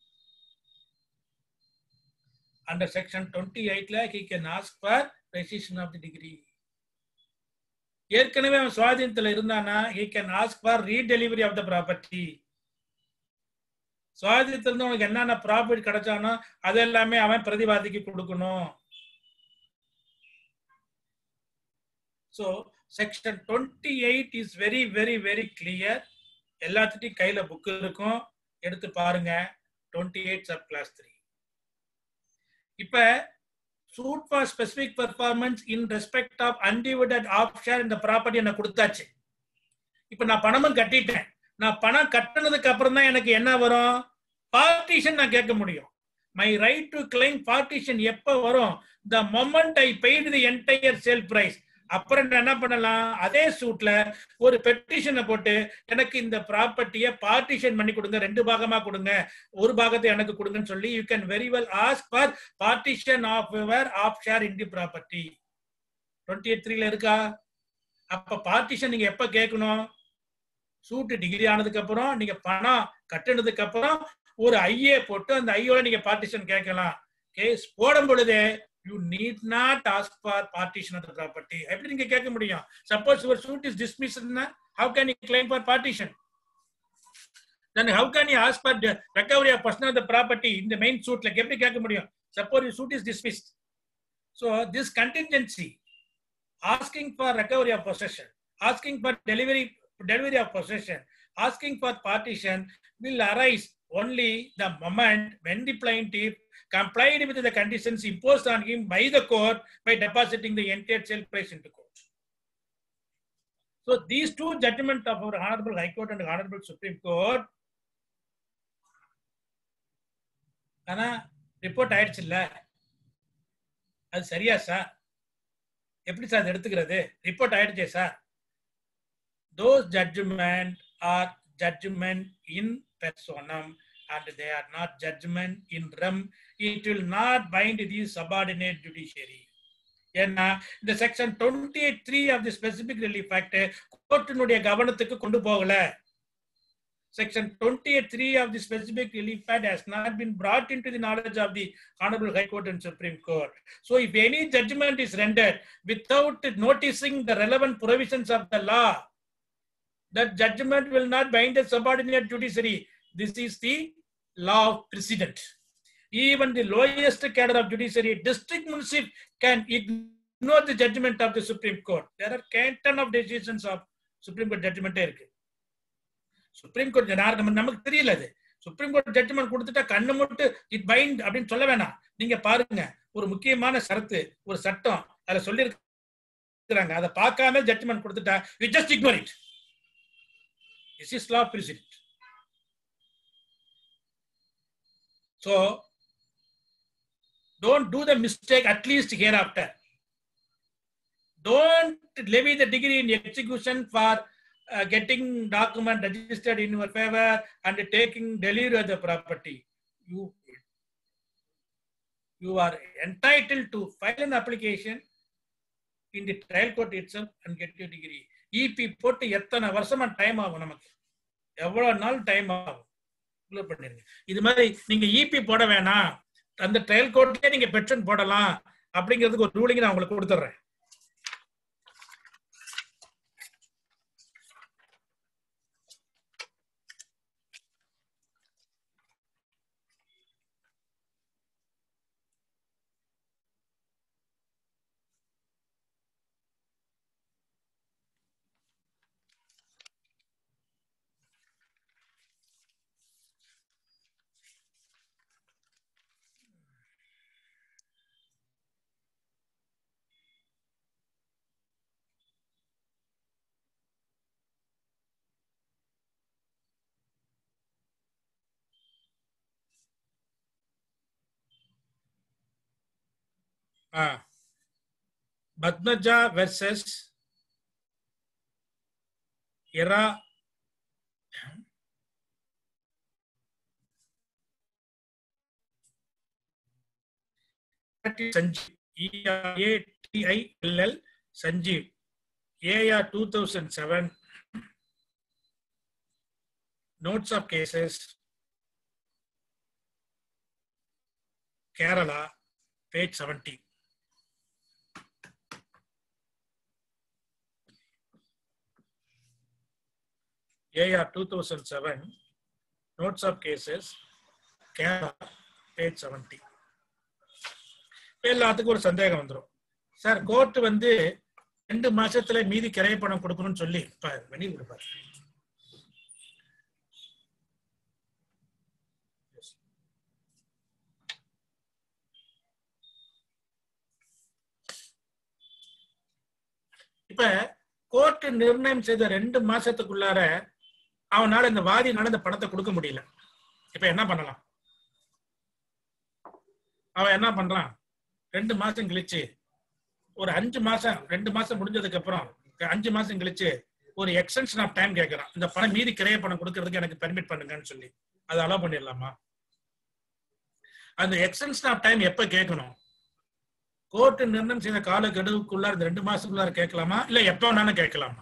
Under section 28, like he can ask for rescission of the degree. ஏற்கனவே அவன் சுவாதீனத்தில் இருந்தானா he can ask for redelivery of the property. சுவாதீனத்தில் இருந்து அவனுக்கு என்னென்ன profit கிடைச்சானோ அது எல்லாமே அவன் பிரதிவாதிக்கு கொடுக்கணும் so section twenty eight is very very very clear எல்லாத்துட்டையும் கையில புக் இருக்கும் எடுத்து பாருங்க twenty eight sub clause three இப்ப suit for specific performance in respect of undivided half share இந்த ப்ராப்பர்ட்டி என்ன கொடுத்தாச்சு இப்ப நான் பணமும் கட்டிட்டேன் நான் பணம் கட்டினதுக்கு அப்புறம் தான் எனக்கு என்ன வரும் பார்ட்டிஷன் நான் கேட்க முடியும் my right to claim partition எப்ப வரும் the moment I paid the entire sale price அப்புறம் நான் என்ன பண்ணலாம் அதே சூட்ல ஒரு பெட்டிஷனை போட்டு எனக்கு இந்த ப்ராப்பர்ட்டியை பார்ட்டிஷன் பண்ணி கொடுங்க ரெண்டு பாகமா கொடுங்க ஒரு பாகத்தை எனக்கு கொடுங்கன்னு சொல்லி you can very well ask for partition of your half share in the property twenty eight த்ரீல இருக்கா அப்ப பார்ட்டிஷன் நீங்க எப்ப கேட்கணும் சூட்டு டிகிரி ஆனதுக்கு அப்புறம் நீங்க பணம் கட்டினதுக்கு அப்புறம் ஒரு ஐஏ போட்டு அந்த ஐயோட நீங்க பார்ட்டிஷன் கேட்கலாம் கேஸ் போடும் பொழுதே you need not ask for partition of property எப்படி நீங்க கேட்க முடியும் சப்போஸ் யுவர் சூட் இஸ் டிஸ்மிஸ்ட்னா how can you claim for partition then how can you ask for the recovery of portion of the property in the main suit like எப்படி கேட்க முடியும் suppose your suit is dismissed so this contingency asking for recovery of possession asking for delivery delivery of possession asking for partition will arise only the moment when the plaintiff complied with the conditions imposed on him by the court by depositing the entire sale price into court. So these two judgments of our Honorable High Court and Honorable Supreme Court ஆனா report ஆயிடுச்சு இல்ல அது சரியா sir எப்படி sir எடுத்துக்கிறது report ஆயிடுச்சே sir those judgment are judgment in personam and they are not judgment in rem it will not bind the subordinate judiciary ஏன்னா இந்த section twenty eight three of the specific relief Act கோர்ட்டினுடைய கவனத்துக்கு கொண்டு போகல section twenty eight three of the specific relief Act has not been brought into the knowledge of the honorable high court and supreme court so if any judgment is rendered without noticing the relevant provisions of the law that judgment will not bind the subordinate judiciary this is the law of precedent even the lowest cadre of judiciary district municip can ignore the judgment of the supreme court there are canton of decisions of supreme court judgment இருக்கு Supreme Court நம்ம நமக்கு தெரியல அது supreme court judgement கொடுத்துட்டா கண்ணு மட்டும் it find அப்படின்னு சொல்ல வேணாம் நீங்க பாருங்க ஒரு முக்கியமான சரத்து ஒரு சட்டம் அதுல சொல்லி இருக்கிறாங்க அதை பார்க்காம ஜட்ஜ்மெண்ட் கொடுத்துட்டா we just ignore it this is law precedent so don't do the mistake at least hereafter. Don't levy the degree in execution for uh, getting document registered in your favor and taking delivery of the property. You, you are entitled to file an application in the trial court itself and get your degree. EP போட்டு எத்தனை வருஷமா time ஆகும் நமக்கு எவ்வளவு நாள் time ஆகும் பண்ணிருங்க இது மாதிரி நீங்க இபி போட வேணாம் அந்த ட்ரையல் கோர்ட்லயே நீங்க பெட்ஷன் போடலாம் அப்படிங்கிறதுக்கு ஒரு ரூலிங் நான் உங்களுக்கு கொடுத்துட்றேன் Ah. Badnaja versus Ira. Sanjeev. E-R-A-T-I-L-L. Sanjeev. AR 2007. Notes of cases. Kerala, page 70. AR 2007, notes of cases, Kerala, page 70. எல்லாத்துக்கும் ஒரு சந்தேகம் வந்துடும் சார் கோர்ட் வந்து ரெண்டு மாசத்துல மீதி கிரைய பணம் கொடுக்கணும்னு சொல்லி வெளியே கொடுப்பாரு இப்ப கோர்ட் நிர்ணயம் செய்த ரெண்டு மாசத்துக்குள்ளார அவனால இந்த வாதினால இந்த பணத்தை கொடுக்க முடியல இப்ப என்ன பண்ணலாம் அவன் என்ன பண்றான் ரெண்டு மாசம் கழிச்சு ஒரு அஞ்சு மாசம் ரெண்டு மாசம் முடிஞ்சதுக்கு அப்புறம் அஞ்சு மாசம் கழிச்சு ஒரு எக்ஸ்டென்ஷன் ஆஃப் டைம் கேட்கறான் இந்த பணம் மீதி கிரைய பணம் கொடுக்கறதுக்கு எனக்கு பெர்மிட் பண்ணுங்கன்னு சொல்லி அதை அலோவ் பண்ணிடலாமா அந்த எக்ஸ்டென்ஷன் ஆஃப் டைம் எப்ப கேட்கணும் கோர்ட் நிர்ணயம் செய்த கால கெடுவுக்குள்ள இந்த ரெண்டு மாசத்துக்குள்ளார கேட்கலாமா இல்ல எப்ப வேணாலும் கேட்கலாமா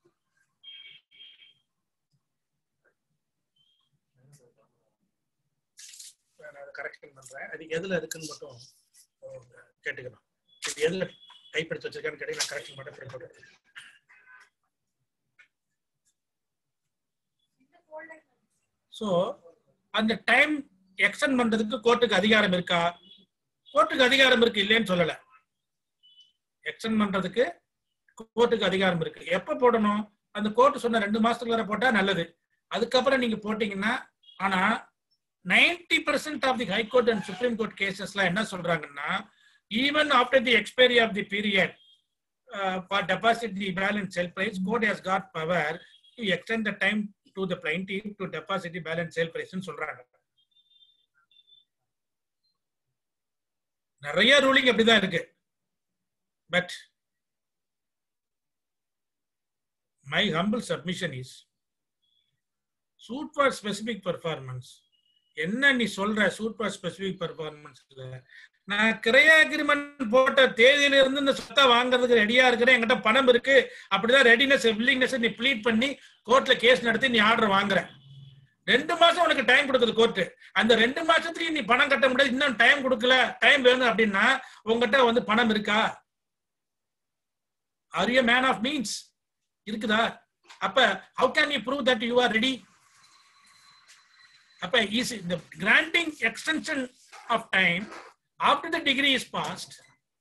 நான் அதை கரெக்ஷன் பண்றேன் அது எதுல இருக்குன்னு மட்டும் அஹ், கேட்டுக்கணும் இது எதுல டைப் எடுத்து வச்சிருக்கான்னு கேட்டு நான் கரெக்ஷன் மட்டும் print போட்டு ஸோ அந்த டைம் எக்ஸ்டெண்ட் பண்றதுக்கு கோர்ட்டுக்கு அதிகாரம் இருக்கா கோர்ட்டுக்கு அதிகாரம் இருக்கு இல்லைன்னு சொல்லல எக்ஸ்டெண்ட் பண்றதுக்கு கோர்ட்டுக்கு அதிகாரம் இருக்கு எப்ப போடணும் அந்த கோர்ட் சொன்ன ரெண்டு மாசத்துக்கு வரை போட்டா நல்லது அதுக்கப்புறம் நீங்க போட்டீங்கன்னா ஆனா ninety percent of the High Court and Supreme Court கேசஸ்ல என்ன சொல்றாங்கன்னா even after the expiry of the period for deposit the balance sale price court has got power to extend the time to the plaintiff to deposit the balance sale price சொல்றாங்க நிறைய ruling அப்படிதான் இருக்கு but my humble submission is suit for specific performance என்ன நீ சொல்ற suit for specific பெர்ஃபார்மன்ஸ்ல நான் கிரைய agreement போட்ட தேதியில இருந்து இந்த சொத்தை வாங்குறதுக்கு ரெடியா இருக்கிறேன் என்கிட்ட பணம் இருக்கு அப்படிதான் ரெடினஸ் வில்லிங்னஸ் நீ ப்ளீட் பண்ணி கோர்ட்ல கேஸ் நடத்தி நீ ஆர்டர் வாங்குற ரெண்டு மாசம் உனக்கு டைம் கொடுக்குது கோர்ட் அந்த ரெண்டு மாசத்துக்கு நீ பணம் கட்ட முடியாது இன்னும் டைம் கொடுக்கல டைம் வேணும் அப்படின்னா உங்ககிட்ட வந்து பணம் இருக்கா are you man of means இருக்குதா அப்ப how can you prove that you are ready அப்ப இஸ் இந்த granting extension of time after the decree is passed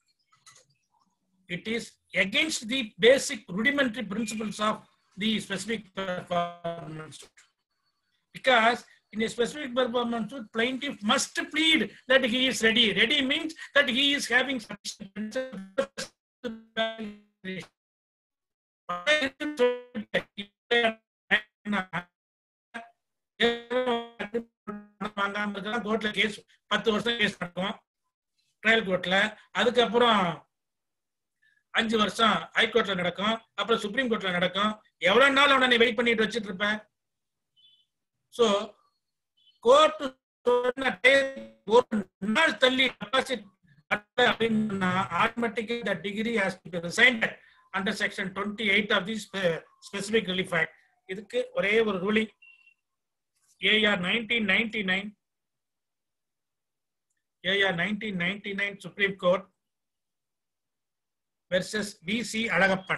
it is against the basic rudimentary principles of the specific performance suit. Because in a specific performance suit, plaintiff must plead that he is ready. Ready means that he is having sufficient வாங்காம இருக்கலாம் கோர்ட்ல case பத்து வருஷம் case நடக்கும் trial கோர்ட்ல அதுக்கப்புறம் அஞ்சு வருஷம் ஹைகோர்ட்ல நடக்கும் அப்புறம் சுப்ரீம் கோர்ட்ல நடக்கும் எவ்வளவு நாள் அவனை நீ வெயிட் பண்ணிட்டு வச்சிட்டு இருப்ப சோ கோர்ட் ஒரு நாள் தள்ளி டெபாசிட் அப்படின்னா automatically the decree has to be rescinded under section twenty eight of the specific relief Act இதுக்கு ஒரே ஒரு ruling AR nineteen ninety nine AR nineteen ninety nine Supreme Court versus VC Alagappan.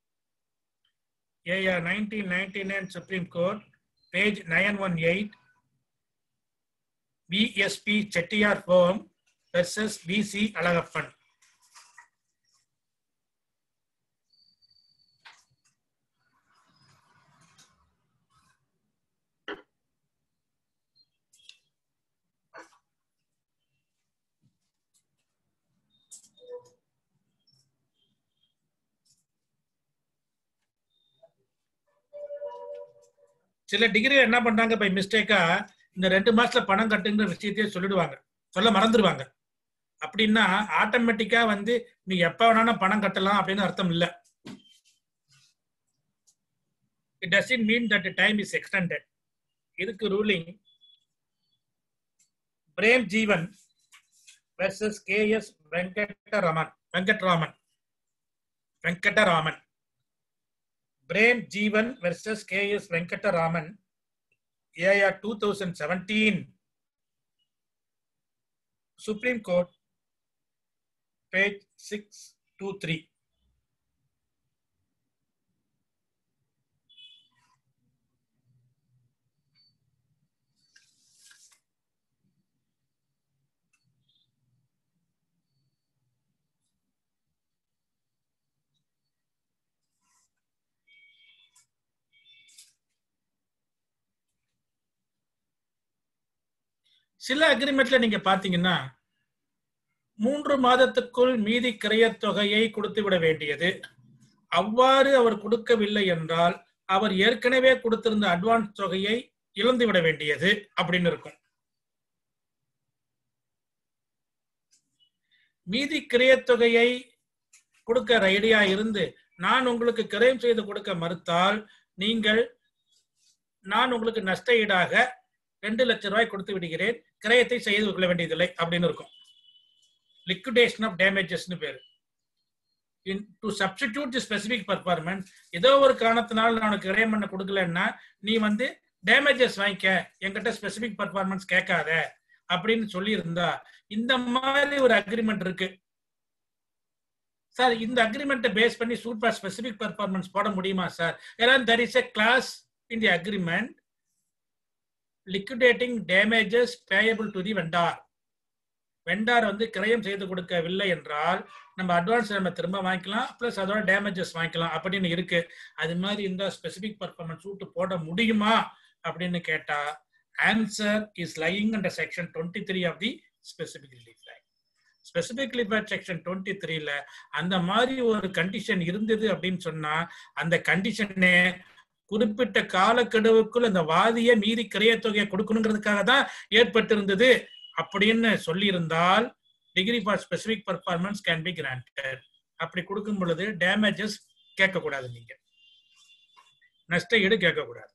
AR 1999 Supreme Court, page 918, BSP Chettiar firm versus VC Alagappan. சில decree என்ன பண்றாங்க by மிஸ்டேக்கா இந்த ரெண்டு மாசத்துல பணம் கட்டுங்கிற விஷயத்தையே சொல்லிடுவாங்க சொல்ல மறந்துடுவாங்க அப்படின்னா ஆட்டோமேட்டிக்கா வந்து நீ எப்ப வேணாலும் பணம் கட்டலாம் அப்படின்னு அர்த்தம் இல்ல it doesn't mean that time is extended இதுக்கு ruling Prem Jeevan versus K S Venkataraman Venkatraman Venkataraman Brame Jeevan versus K.S. Venkataraman, AIR 2017, Supreme Court, page 623. சில அக்ரிமெண்ட்ல நீங்க பாத்தீங்கன்னா மூன்று மாதத்துக்குள் மீதி கிரையத் தொகையை கொடுத்து விட வேண்டியது அவ்வாறு அவர் கொடுக்கவில்லை என்றால் அவர் ஏற்கனவே கொடுத்திருந்த அட்வான்ஸ் தொகையை இழந்து விட வேண்டியது அப்படின்னு இருக்கும் மீதி கிரயத்தொகையை கொடுக்க ரெடியா இருந்து நான் உங்களுக்கு கிரயம் செய்து கொடுக்க மறுத்தால் நீங்கள் நான் உங்களுக்கு நஷ்ட ஈடாக ரெண்டு லட்சம் ரூபாய் கொடுத்து விடுகிறேன் கிரயத்தை செய்து கொள்ள வேண்டியதில்லை அப்படின்னு இருக்கும் லிக்விடேஷன் ஆஃப் டேமேஜஸ்னு பேரு in to substitute the specific performance ஏதோ ஒரு காரணத்தினால நான் உனக்கு கிரயம் பண்ண கொடுக்கலன்னா நீ வந்து டேமேஜஸ் வாங்கிக்க என்கிட்ட ஸ்பெசிபிக் பர்ஃபார்மன்ஸ் கேட்காத அப்படின்னு சொல்லி இருந்தா இந்த மாதிரி ஒரு அக்ரிமெண்ட் இருக்கு சார் இந்த அக்ரிமெண்ட்டை பேஸ் பண்ணி சூப்பர் ஸ்பெசிபிக் பர்ஃபார்மன்ஸ் போட முடியுமா சார் ஏன்னா there is a clause in the agreement liquidating damages payable to the vendor vendor வந்து கிரயம் செய்து கொடுக்கவில்லை என்றால் நம்ம அட்வான்ஸ் நம்ம திரும்ப வாங்கிக்கலாம் பிளஸ் அதோட டேமேஜஸ் வாங்கிக்கலாம் அப்படின்னு இருக்கு அது மாதிரி இந்த ஸ்பெசிபிக் பர்ஃபார்மன்ஸ் சூட்டு போட முடியுமா அப்படின்னு கேட்டா answer is lying under section twenty three of the specific Relief line specific relief section twenty த்ரீல அந்த மாதிரி ஒரு கண்டிஷன் இருந்தது அப்படின்னு சொன்னா அந்த கண்டிஷனே குறிப்பிட்ட காலக்கெடுவுக்குள் அந்த வாதிய மீறி கிரையத்தொகையை கொடுக்கணுங்கிறதுக்காக தான் ஏற்பட்டிருந்தது அப்படின்னு சொல்லியிருந்தால் decree for specific performance can be granted அப்படி கொடுக்கும் பொழுது டேமேஜஸ் கேட்கக்கூடாது நீங்க நஷ்ட ஈடு கேட்கக்கூடாது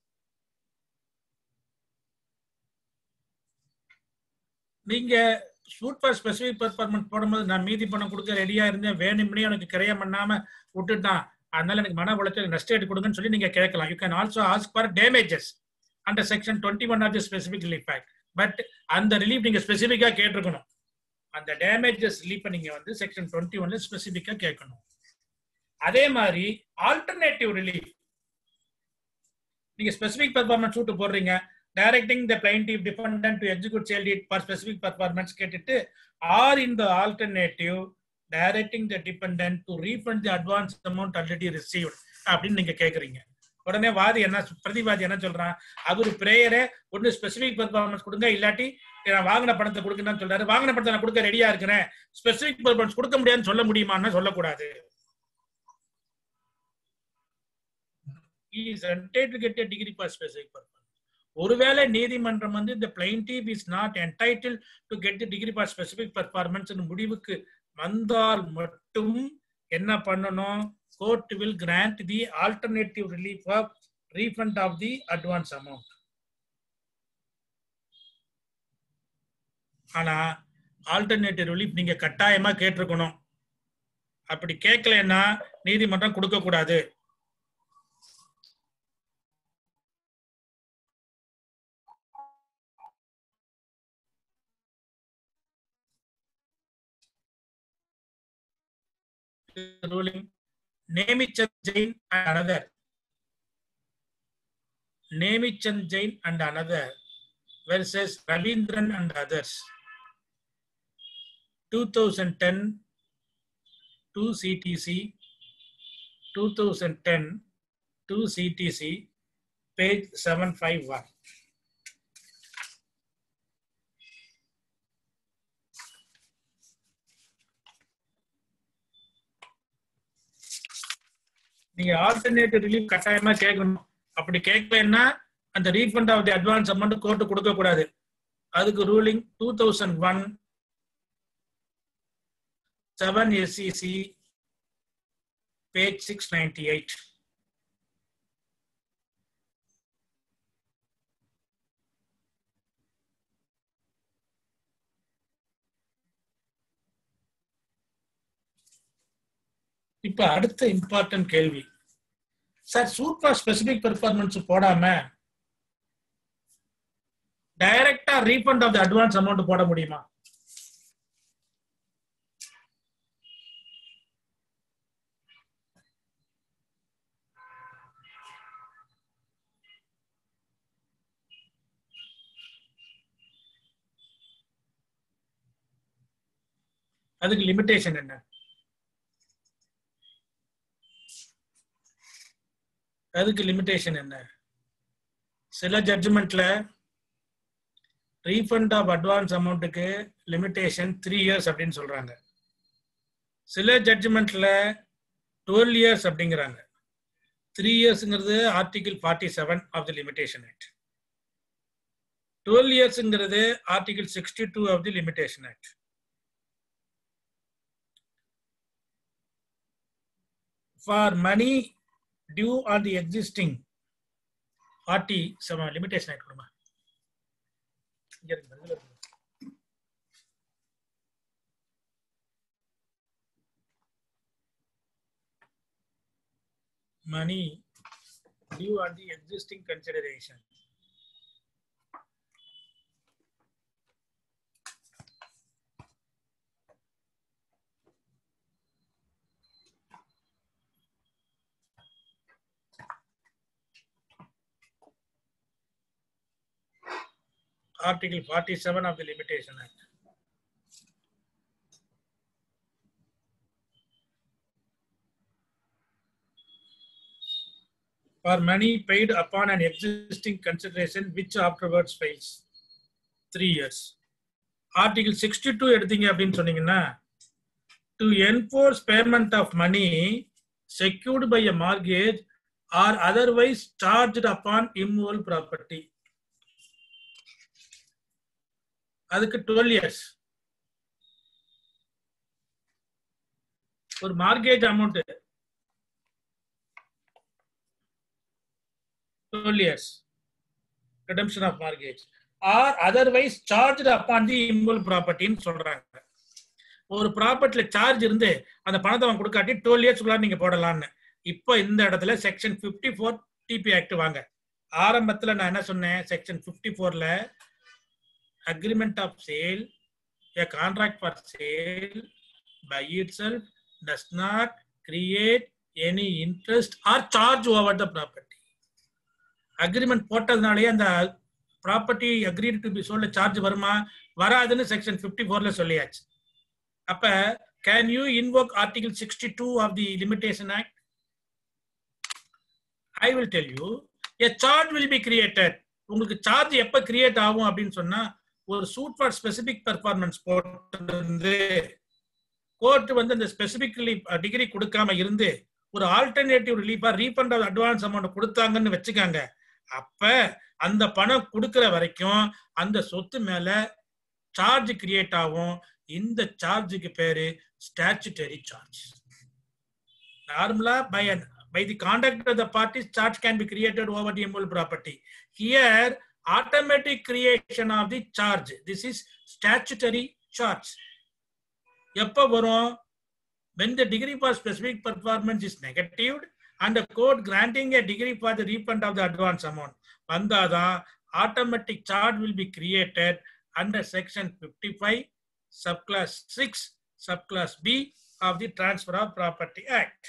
நீங்க சூட் ஃபார் ஸ்பெசிபிக் பர்ஃபார்மன்ஸ் போடும்போது நான் மீதி பணம் கொடுக்க ரெடியா இருந்தேன் வேணும்னே எனக்கு கிரையம் பண்ணாம விட்டுட்டான் அதனால எனக்கு மன உளைச்சல் நஷ்ட ஈடு கொடுங்கன்னு சொல்லி நீங்க கேட்கலாம் you can also ask for damages under section twenty one of the specific relief Act but அந்த ரிலீஃப் நீங்க ஸ்பெசிபிக்கா கேட்டிருக்கணும் அந்த டேமேஜஸ் ரிலீஃப் நீங்க வந்து செக்ஷன் டுவெண்ட்டி ஒன்ல ஸ்பெசிபிக்கா கேட்கணும் அதே மாதிரி ஆல்டர்னேட்டிவ் ரிலீஃப் நீங்க ஸ்பெசிபிக் பெர்ஃபார்மன்ஸ் சூட்டு போடுறீங்க directing the plaintiff defendant to execute sale deed for specific performance கேட்டுட்டு or in the alternative directing the defendant to refund the advance amount already received அப்படின்னு நீங்க கேக்குறீங்க உடனே வாதி என்ன பிரதிவாதி என்ன சொல்றான் அவர் பிரேயரை ஒன்னு ஸ்பெசிபிக் பெர்ஃபார்மன்ஸ் கொடுங்க இல்லாட்டி நான் வாங்கின பணத்தை கொடுக்கணும்னு சொல்றாரு வாங்கின பணத்தை நான் கொடுக்க ரெடியா இருக்கிறேன் ஸ்பெசிபிக் பெர்ஃபார்மன்ஸ் கொடுக்க முடியாதுன்னு சொல்ல முடியுமான்னு சொல்லக்கூடாது is entitled to get a degree for specific purpose. ஒருவேளை நீதிமன்றம் வந்து இந்த plaintiff is not entitled to get the degree for specific performance முடிவுக்கு வந்தால் மட்டும் என்ன பண்ணணும் court will grant the alternative relief of refund of the advance amount ஆனா ஆல்டர்னேட்டிவ் ரிலீஃப் நீங்க கட்டாயமா கேட்டிருக்கணும் அப்படி கேட்கலன்னா நீதிமன்றம் கொடுக்க கூடாது ruling Nemichand Jain and another. Nemichand Jain and another versus Ravindran and others. 2010 2 CTC 2010 2 CTC page 751. நீங்க ஆல்டர்னேட்டிவ் ரிலீஃப் கட்டாயமா கேட்கணும் அப்படி கேட்கலன்னா அந்த refund of the advance amount court கொடுக்க கூடாது அதுக்கு ruling two thousand one seven SCC page six ninety eight இப்ப அடுத்த இம்பார்ட்டன்ட் கேள்வி சார் சூப்பர் ஸ்பெசிபிக் பெர்ஃபார்மன்ஸ் போடாம டைரக்டா refund of the advance amount போட முடியுமா அதுக்கு லிமிடேஷன் என்ன அதுக்கு லிமிடேஷன் என்ன சில ஜட்ஜ்மெண்ட்ல ரீஃபண்ட் ஆஃப் அட்வான்ஸ் அமௌண்ட்டுக்கு லிமிடேஷன் த்ரீ இயர்ஸ் அப்படின்னு சொல்றாங்க சில ஜட்ஜ்மெண்ட்ல டுவெல் இயர்ஸ் அப்படிங்கிறாங்க த்ரீ இயர்ஸ்ங்கிறது article forty seven of the limitation Act twelve இயர்ஸ்ங்கிறது article sixty two of the limitation Act for money due on the existing forty seven Limitation Act கொடுமா இங்க இருக்கு, பதில் இருக்கு. money due on the existing consideration. Article 47 of the Limitation Act. for money paid upon an existing consideration which afterwards fails. Three years. Article 62 எடுத்தீங்க அப்படின்னு சொன்னீங்கன்னா to enforce payment of money secured by a mortgage or otherwise charged upon immovable property. அதுக்கு 12 years. ஒரு mortgage amount 12 years redemption of mortgage or otherwise charged upon the immovable property ன்னு சொல்றாங்க ஒரு ப்ராப்பர்ட்டில charge இருந்து அந்த பணத்தை அவன் கொடுக்காட்டி டுவெல் இயர்ஸ்க்குள்ள நீங்க போடலாம்னு இப்போ இந்த இடத்துல செக்ஷன் 54 ஃபோர் டிபி ஆக்ட் வாங்க ஆரம்பத்துல நான் என்ன சொன்னேன் செக்ஷன் 54 ஃபோர்ல agreement of sale a contract for sale by itself does not create any interest or charge over the property agreement போட்டதுனாலே அந்த ப்ராப்பர்ட்டி அக்ரீட் டு பி சோல்ல சார்ஜ் வருமா வராதுன்னு செக்ஷன் 54 ஃபோர்ல சொல்லியாச்சு அப்ப can you invoke article sixty two of the limitation Act I will tell you a charge will be created உங்களுக்கு charge எப்ப கிரியேட் ஆகும் அப்படின்னு சொன்னா ஒரு சூட் ஃபார் ஸ்பெசிபிக் பெர்ஃபார்மன்ஸ் போட்டு கோர்ட் வந்து அந்த ஸ்பெசிபிக் டிகிரி கொடுக்காம இருந்து ஒரு ஆல்டர்னேட்டிவ் ரிலீஃபா ரீஃபண்ட் ஆஃப் அட்வான்ஸ் அமௌண்ட் கொடுத்தாங்கன்னு வச்சுக்காங்க அப்ப அந்த பணம் கொடுக்கிற வரைக்கும் அந்த சொத்து மேல சார்ஜ் கிரியேட் ஆகும் இந்த சார்ஜுக்கு பேரு ஸ்டாச்சுட்டரி சார்ஜ் நார்மலா by by the conduct of the parties charge can be created over the immovable property here automatic creation of the charge this is statutory charge எப்ப வரும் when the degree for specific performance is negatived and the court granting a degree for the refund of the advance amount வந்தாதான் automatic charge will be created under section 55 subclass 6 subclass b of the transfer of property act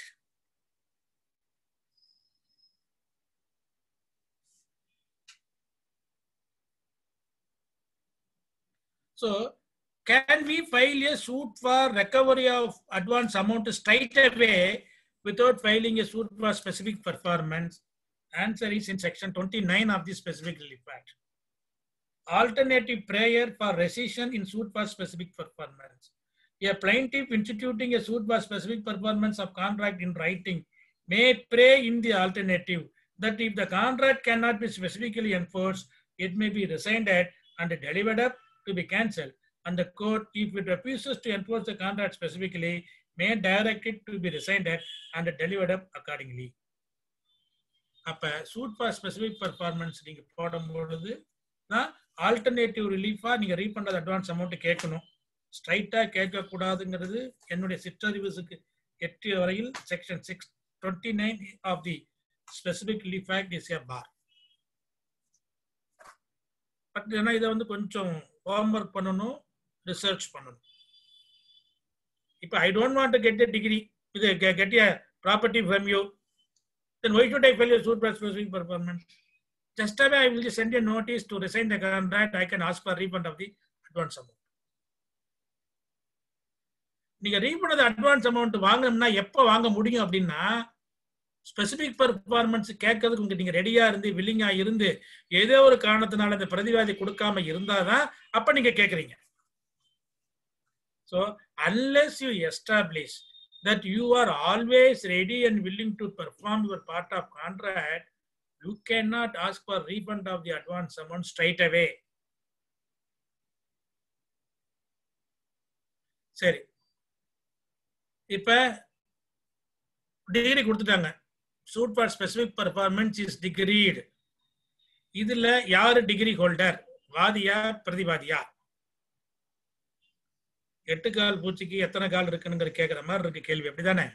so can we file a suit for recovery of advance amount straight away without filing a suit for specific performance? Answer is in section 29 of the Specific Relief Act. Alternative prayer for rescission in suit for specific performance. A plaintiff instituting a suit for specific performance of contract in writing may pray in the alternative that if the contract cannot be specifically enforced, it may be resigned at and delivered up to be cancelled and the court, if it refuses to enforce the contract specifically, may direct it to be resigned at and delivered up accordingly. அப்ப suit for specific performance நீங்க போடும் பொழுது தான் alternative ரிலீஃபா நீங்க refund advance amount கேட்கணும் ஸ்ட்ரைட்டா கேட்க கூடாதுங்கிறது என்னுடைய சிற்றறிவுக்கு எட்டிய வரையில் section six twenty nine of the specific relief Act is a bar but ஏன்னா இதை வந்து கொஞ்சம் ஹோம்ஒர்க் பண்ணணும் ரிசர்ச் பண்ணணும் இப்போ I don't want to get a decree இது get a property from you then why should I file you suit for specific performance just away I will send a notice to rescind the contract I can ask for refund of the advance amount நீங்க refund advance amount வாங்கணும்னா எப்போ வாங்க முடியும் அப்படின்னா specific performance கேட்கறதுக்கு உங்க நீங்க ரெடியா இருந்து வில்லிங்கா இருந்து ஏதோ ஒரு காரணத்தினால அந்த பிரதிவாதி கொடுக்காம இருந்தாதான் அப்ப நீங்க கேக்குறீங்க so unless you establish that you are always ready and willing to perform your part of contract, you cannot ask for refund of the advance amount straight away. சரி இப்ப டிகிரி கொடுத்துட்டாங்க suit for specific performance is decreed இதுல யாரு degree holder வாதியா பிரதிவாதியா எட்டு கால் பூச்சிக்கு எத்தனை கால் இருக்குன்னு கேக்குற மாதிரி இருக்கு கேள்வி அப்படிதானே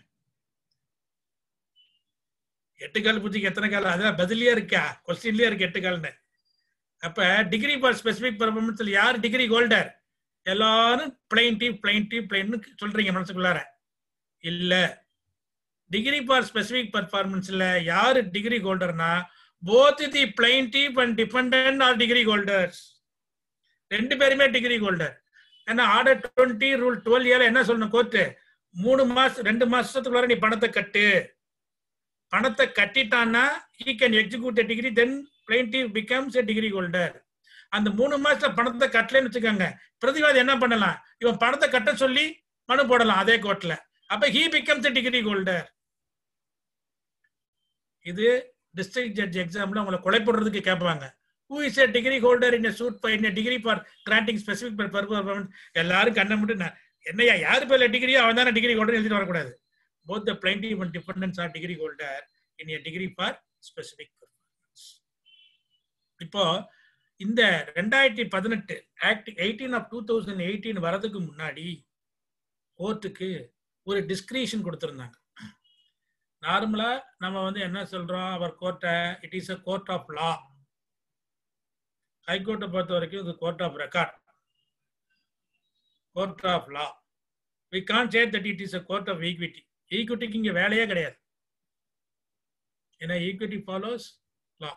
எட்டு கால் பூச்சிக்கு எத்தனை கால் அதான் பதிலியா இருக்கா கொஸ்டின்லயே இருக்கு எட்டு கால்னு அப்ப டிகிரி ஃபார் ஸ்பெசிபிக் பர்ஃபார்மன்ஸ்ல யார் டிகிரி ஹோல்டர் எல்லாரும் பிளைன்டிவ் பிளைன்டிவ் பிளைன்னு சொல்றீங்க மனசுக்குள்ளார இல்ல டிகிரி ஃபார் ஸ்பெசிபிக் பர்ஃபார்மன்ஸ்ல யாரு டிகிரி ஹோல்டர்னா both the plaintiff and defendant are decree holders ரெண்டு பேருமே டிகிரி ஹோல்டர் ஏன்னா ஆர்டர் டுவெண்ட்டி ரூல் டுவெல் ஏல என்ன சொல்லணும் கோர்ட்டு மூணு மாசம் ரெண்டு மாசத்துக்குள்ளார நீ பணத்தை கட்டு பணத்தை கட்டிட்டான்னா he can execute decree then plaintiff becomes a decree holder அந்த மூணு மாசத்துல பணத்தை கட்டலன்னு வச்சுக்கோங்க பிரதிவாதி என்ன பண்ணலாம் இவன் பணத்தை கட்ட சொல்லி மனு போடலாம் அதே கோர்ட்ல அப்ப he becomes a decree holder இது டிஸ்ட்ரிக்ட் ஜட்ஜ் எக்ஸாம்ல உங்களை கொலை போடுறதுக்கு கேட்பாங்க who is a decree holder in suit in decree for granting specific performance எல்லாரும் கண்ணை மட்டும் நான் என்னையா யாரு பேர்ல டிகிரியோ அவன் தானே டிகிரி ஹோல்டர் எழுதிட்டு வரக்கூடாது both the plaintiff and defendants are decree holder in a decree for specific performance இப்போ இந்த ரெண்டாயிரத்தி பதினெட்டு act eighteen of two thousand eighteen வரதுக்கு முன்னாடி கோர்ட்டுக்கு ஒரு டிஸ்கிரிஷன் கொடுத்துருந்தாங்க நார்மலா நம்ம வந்து என்ன சொல்றோம் அவர் கோர்ட்டை it is a court of law ஹைகோர்ட்டை பொறுத்த வரைக்கும் இது court of record court of law we can say that it is a court of equity ஈக்விட்டிக்கு இங்க வேலையே கிடையாது ஏன்னா ஈக்விட்டி ஃபாலோஸ் லா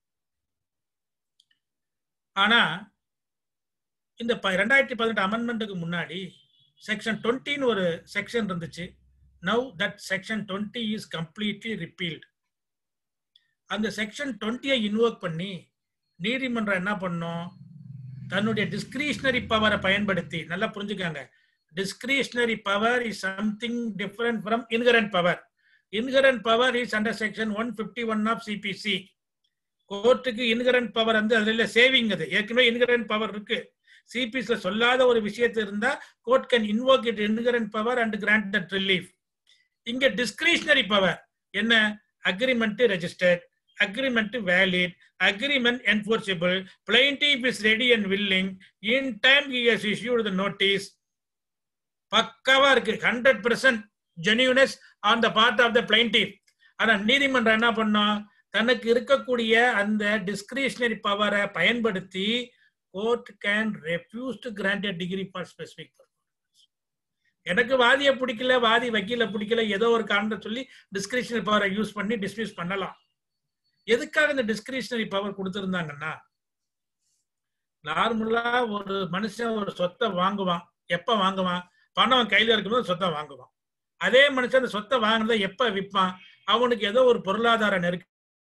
ஆனா இந்த ரெண்டாயிரத்தி பதினெட்டு அமெண்ட்மெண்ட்டுக்கு முன்னாடி செக்ஷன் டுவெண்ட்டின்னு ஒரு செக்ஷன் இருந்துச்சு now that section twenty is completely repealed அந்த செக்ஷன் டுவெண்ட்டியை இன்வோக் பண்ணி நீதிமன்றம் என்ன பண்ணும் தன்னுடைய டிஸ்கிரிஷனரி பவரை பயன்படுத்தி நல்லா புரிஞ்சுக்காங்க discretionary power is something different from inherent power inherent power is under section one fifty one of CPC கோர்ட்டுக்கு இன்கரண்ட் பவர் வந்து அதுல சேவிங் அது ஏற்கனவே இன்கரண்ட் பவர் இருக்கு சிபிஸ்ல சொல்லாத ஒரு விஷயத்து இருந்தா court can invoke it inherent power and grant that relief இங்க டிஸ்கிரிஷனரி பவர் என்ன agreement registered agreement valid agreement enforceable plaintiff is ready and willing in time he has issued the notice பக்காவா இருக்கு hundred percent genuineness on the part of the plaintiff ஆனா நீதிமன்றம் என்ன பண்ணோம் தனக்கு இருக்கக்கூடிய அந்த டிஸ்கிரிஷனரி பவரை பயன்படுத்தி court can refuse to grant decree for specific எனக்கு வாதியை பிடிக்கல வாதி வக்கீல பிடிக்கல ஏதோ ஒரு காரணத்தை சொல்லி டிஸ்கிரிஷனரி பவரை யூஸ் பண்ணி டிஸ்மிஸ் பண்ணலாம் எதுக்காக இந்த டிஸ்கிரிஷனரி பவர் கொடுத்திருந்தாங்கன்னா நார்மலா ஒரு மனுஷன் ஒரு சொத்தை வாங்குவான் எப்ப வாங்குவான் பணம் கையில இருக்கும்போது சொத்தை வாங்குவான் அதே மனுஷன் அந்த சொத்தை வாங்கினதை எப்ப விற்பான் அவனுக்கு ஏதோ ஒரு பொருளாதார நெருக்க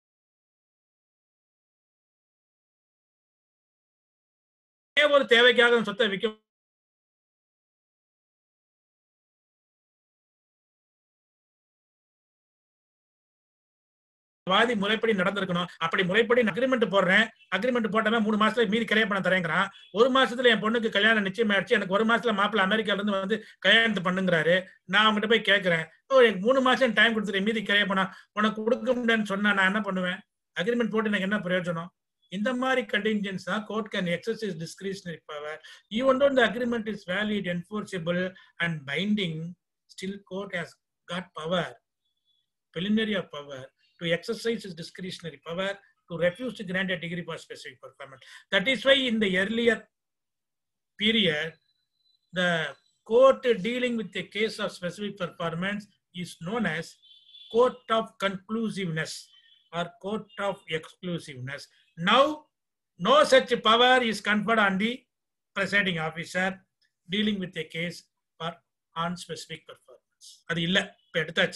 ஒரு தேவைக்காக சொத்தை விற்க வாதி முறைப்படி நடந்திருக்கணும் அப்படி முறைப்படி அக்ரிமெண்ட் போடுறேன் அக்ரிமெண்ட் போட்டவன் மூணு மாசத்துல மீதி கிரைய பண்ண தரேங்கிறான் ஒரு மாசத்துல என் பொண்ணுக்கு கல்யாணம் நிச்சயம் ஆயிடுச்சு எனக்கு ஒரு மாசத்துல மாப்பிள்ள அமெரிக்கால இருந்து வந்து கல்யாணத்தை பண்ணுங்கிறாரு நான் அவங்ககிட்ட போய் கேட்கிறேன் ஓ எனக்கு மூணு மாசம் டைம் கொடுத்துட்டு மீதி கிரைய பண்ணா உனக்கு கொடுக்க முடியாதுன்னு சொன்னா நான் என்ன பண்ணுவேன் அக்ரிமெண்ட் போட்டு எனக்கு என்ன பிரயோஜனம் இந்த மாதிரி கண்டிஞ்சன்ஸ் தான் court can exercise discretionary power even though the agreement is valid enforceable and binding still court has got power preliminary of power to exercise his discretionary power to refuse to grant a degree for specific performance. That is why in the earlier period, the court dealing with a case of specific performance is known as court of conclusiveness or court of exclusiveness. Now, no such power is conferred on the presiding officer dealing with a case for on specific performance. அது இல்ல இப்ப எடுத்தாச்சு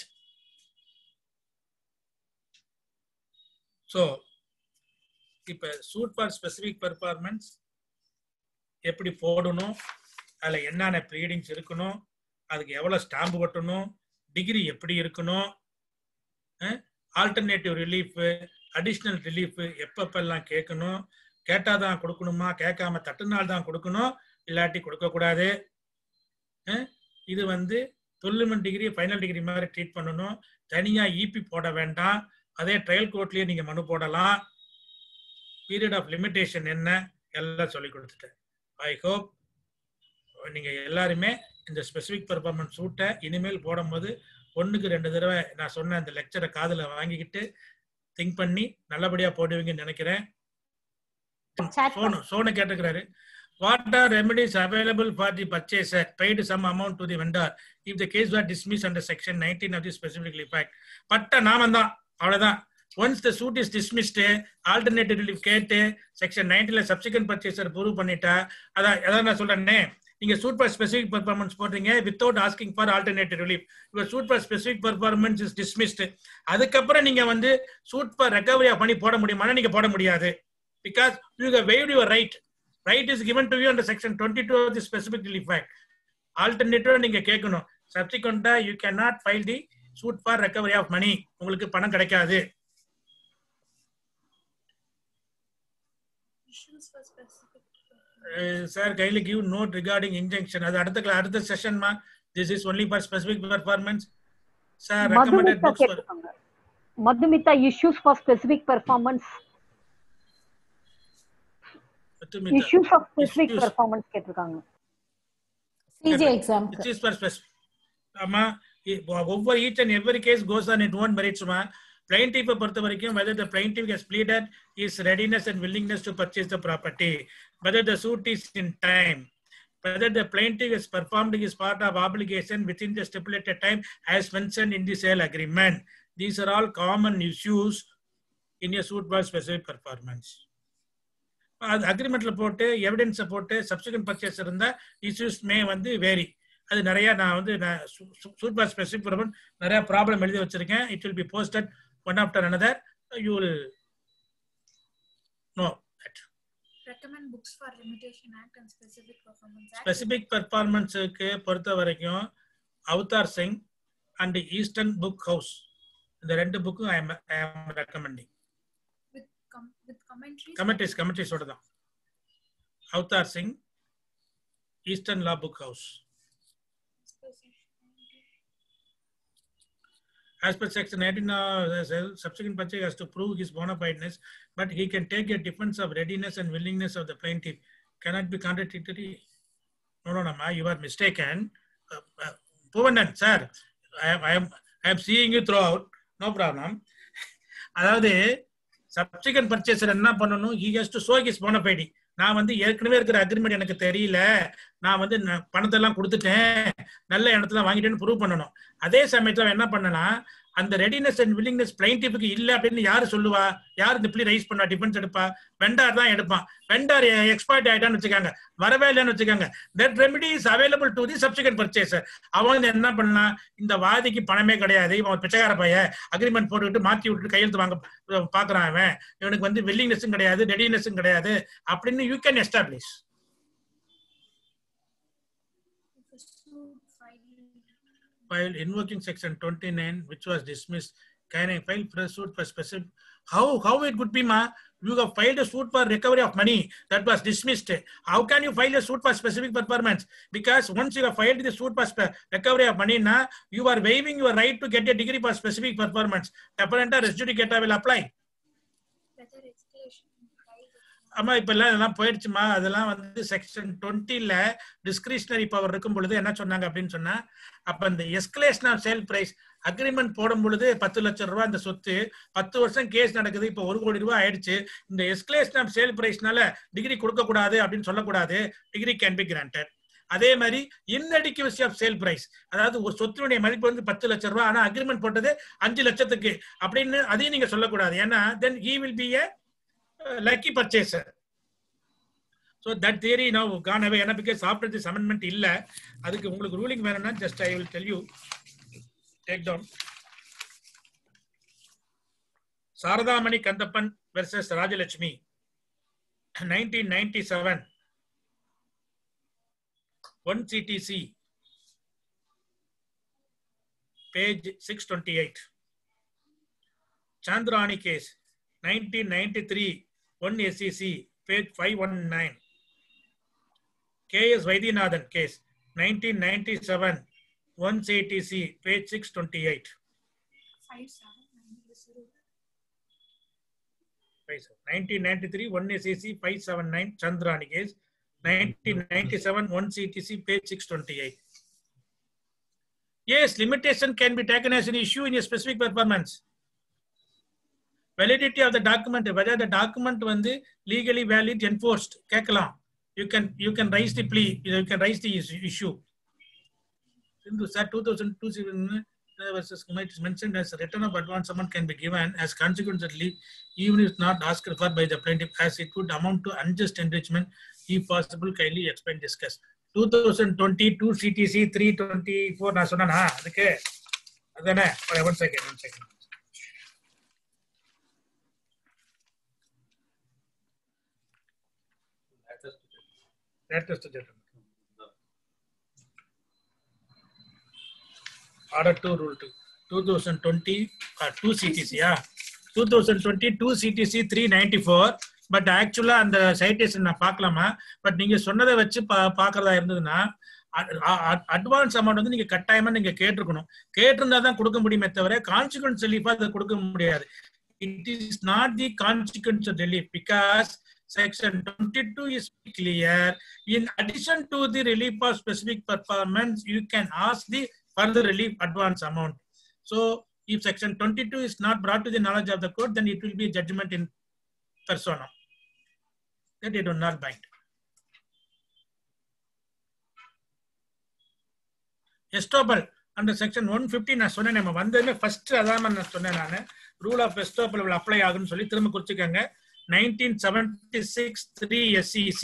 so இப்போ suit for specific performance எப்படி போடணும் அதில் என்னென்ன breedings இருக்கணும் அதுக்கு எவ்வளோ ஸ்டாம்பு ஒட்டணும் டிகிரி எப்படி இருக்கணும் ஆல்டர்னேட்டிவ் ரிலீஃப் அடிஷ்னல் ரிலீஃப் எப்பப்பெல்லாம் கேட்கணும் கேட்டாதான் கொடுக்கணுமா கேட்காம தட்டுனால் தான் கொடுக்கணும் இல்லாட்டி கொடுக்கக்கூடாது அஹ், இது வந்து தொல்லுமன் டிகிரி ஃபைனல் டிகிரி மாதிரி ட்ரீட் பண்ணணும் தனியா இபி போட வேண்டாம் அதே ட்ரையல் கோர்ட்லயே நீங்க மனு போடலாம் பீரியட் ஆஃப் லிமிடேஷன் என்ன எல்லாம் சொல்லி கொடுத்துட்டேன் ஐ ஹோப் நீங்க எல்லாருமே இந்த ஸ்பெசிபிக் பெர்ஃபார்மன்ஸ் சூட்டை இனிமேல் போடும்போது ஒண்ணுக்கு ரெண்டு தடவை நான் சொன்ன அந்த லெக்சரை காதுல வாங்கிக்கிட்டு திங்க் பண்ணி நல்லபடியா போடுவீங்கன்னு நினைக்கிறேன்
Chat
சோனு சோனு கேட்டுக்கிறாரு what are remedies available for the purchaser paid some amount to the vendor if the case are dismiss under section nineteen of the specific fact பட்ட நாமம் தான் அவ்வளவுதான் once the suit is dismissed alternative relief கேட்டு section நைன்டீன்ல subsequent purchaser prove பண்ணிட்டா அதான் அதான் நான் சொல்றேனே நீங்க சூட் ஃபார் ஸ்பெசிபிக் பர்ஃபார்மன்ஸ் போடுறீங்க without asking for alternative relief your suit for specific performance is dismissed அதுக்கப்புறம் நீங்க வந்து சூட் ஃபார் ரெக்கவரி பண்ணி போட முடியுமானா நீங்க போட முடியாது because you have waived your right. Right is given to you under section 22 of the specific relief act. Alternative நீங்க கேட்கணும் சப்சிக்வெண்டா you can not file the suit for recovery of money உங்களுக்கு பணம் கிடைக்காது
Issues for specific.
சார் கையில give note regarding injunction அது அடுத்த cla- அடுத்த செஷன் மா this is only for specific performance sir recommended
Madhumitha
books for
கேட்டிருக்காங்க Madhumitha issues for specific performance issues of specific
Issues.
Performance கேட்டிருக்காங்க
CJ exam
It is for specific. ஆமா இ- ஒவ்வொரு each and every case goes on it own மெரிட்ஸ்மா பிளைன்டிஃபை பொறுத்த வரைக்கும் whether the plaintiff has pleaded his readiness and willingness to purchase the property whether the suit is in time whether the plaintiff has performed his part of obligation within the stipulated time as mentioned in the sale agreement these are all common issues in a suit for specific performance அது அக்ரிமெண்ட்ல போட்டு எவிடன்ஸை போட்டு subsequent purchase இருந்தா issues may வந்து vary அது நிறைய நான் வந்து நான் சூப்பர் ஸ்பெசிபிக் நிறைய ப்ராப்ளம் எழுதி வச்சிருக்கேன் it will be posted one after another you will know that
Recommend books for limitation act and specific performance act.
Specific பெர்ஃபார்மன்ஸுக்கு பொறுத்த வரைக்கும் Avtar Singh and Eastern Book House இந்த ரெண்டு புக்கும் I am recommending
with com- with commentaries.
Commentaries கமெண்ட்ரிஸோட தான் Avtar Singh Eastern Law Book House As per section 18, uh, says, subsequent purchase has to prove his bona fideness, but he can take a defense of readiness and willingness of the plaintiff. Cannot be contradictory. No, no, no, ma, you are mistaken. Uh, uh, Puvandan, sir, I am, I am, I am seeing you throughout. No problem. அதாவது சப்சிகன் purchaser என்ன பண்ணணும் he has to show his bona fide நான் வந்து ஏற்கனவே இருக்கிற agreement எனக்கு தெரியல நான் வந்து ந- பணத்தை எல்லாம் கொடுத்துட்டேன் நல்ல இடத்துல வாங்கிட்டேன்னு ப்ரூவ் பண்ணணும் அதே சமயத்துல அவன் என்ன பண்ணலாம் அந்த ரெடினஸ் அண்ட் வில்லிங்னஸ் பிளைன்டிஃபுக்கு இல்ல அப்படின்னு யாரு சொல்லுவா யார் இந்த பிள்ளை ரைஸ் பண்ணா டிஃபென்ஸ் எடுப்பா வெண்டார் தான் எடுப்பான் வெண்டார் எக்ஸ்பர்ட் ஆயிட்டான்னு வச்சுக்காங்க வரவே இல்லைன்னு வச்சுக்காங்க that remedy is available to the subsequent purchaser அவன் வந்து என்ன பண்ணலாம் இந்த வாதிக்கு பணமே கிடையாது இவன் பிச்சைக்கார பையன் அக்ரிமெண்ட் போட்டுக்கிட்டு மாத்தி விட்டு கையெழுத்து வாங்க அஹ், பாக்குறான் அவன் இவனுக்கு வந்து வில்லிங்னஸும் கிடையாது ரெடினஸும் கிடையாது அப்படின்னு you can establish
If a suit filed
while invoking section 29 which was dismissed can i file fresh suit for specific how how it could be ma you have filed a suit for recovery of money that was dismissed how can you file a suit for specific performance because once you have filed the suit for spe- recovery of money na you are waiving your right to get a degree for specific performance apparent res judicata will apply
whether escalation filed
ஆமா இப்ப எல்லாம் இதெல்லாம் போயிடுச்சுமா அதெல்லாம் வந்து section டுவெண்ட்டில discretionary power இருக்கும் பொழுது என்ன சொன்னாங்க அப்படின்னு சொன்னா அப்ப இந்த escalation of sale price agreement போடும் பொழுது பத்து லட்சம் ரூபாய் இந்த சொத்து பத்து வருஷம் கேஸ் நடக்குது இப்ப ஒரு கோடி ரூபாய் ஆயிடுச்சு இந்த எஸ்கலேஷன் ஆஃப் சேல் பிரைஸ்னால டிகிரி கொடுக்க கூடாது அப்படின்னு சொல்லக்கூடாது டிகிரி கேன் பி கிராண்டட் அதே மாதிரி இன்அடிக்குவசி ஆஃப் சேல் பிரைஸ் அதாவது ஒரு சொத்தினுடைய மதிப்பு வந்து பத்து லட்சம் ரூபாய் ஆனா அக்ரிமெண்ட் போட்டது அஞ்சு லட்சத்துக்கு அப்படின்னு அதையும் நீங்க சொல்லக்கூடாது ஏன்னா then he will be a lucky purchaser so that theory now gone away ஏன்னா பிகாஸ் ஆஃப்டர் திஸ் அமெண்ட்மெண்ட் இல்ல அதுக்கு உங்களுக்கு ரூலிங் வேணும்னா just I will tell you take down Saradamani Kandappan versus Rajalakshmi nineteen ninety seven one CTC page 628. Chandrani case, 1993, 1 SEC, page 519. K.S. Vaidyanathan case, 1997, 1 CTC, page 628.
Five seven nine zero.
1993, 1 SEC, 579, Chandrani case, 1997, 1 CTC, page 628. Yes, limitation can be taken as an issue in a specific performance. Validity of the document, whether the document வந்து legally valid, enforced, கேட்கலாம். You can, you can raise the plea, you can raise the is- issue. Sindhu, sir, 2002 versus Kumait is mentioned as a return of advance amount can be given as consequence of leave, even if not asked for by the plaintiff, as it would amount to unjust enrichment, if possible, kindly explain, discuss. 2022 CTC 324 நான் சொன்னேனா அதுக்கு அதானே one second one second latest judgment. Order two, rule two. 2020, uh, two CTC, yeah. 2020, two CTC 394. But ஆக்சுவலா அந்த citation நான் பார்க்கலாமா but நீங்க சொன்னதை வச்சு பா பாக்குறதா இருந்ததுன்னா அட்வான்ஸ் அமௌண்ட் வந்து நீங்க கட்டாயமா நீங்க கேட்டிருக்கணும் கேட்டிருந்தா தான் கொடுக்க முடியுமே தவிர கான்சிக்வன்ஸ் ரிலீஃபா அதை கொடுக்க முடியாது it is not the consequence relief because section 22 is clear. In addition to the relief of specific performance, you can ask the further relief advance amount. So if section 22 is not brought to the knowledge of the court, then it will be judgment in persona. That it will not bind. Estoppel under section one fifty நான் சொன்னேன் நம்ம வந்ததுமே first அதான் நான் சொன்னேன் நான் rule of எஸ்டோபல் apply ஆகும்னு சொல்லி திரும்ப குறிச்சுக்கோங்க 1976 3 SEC.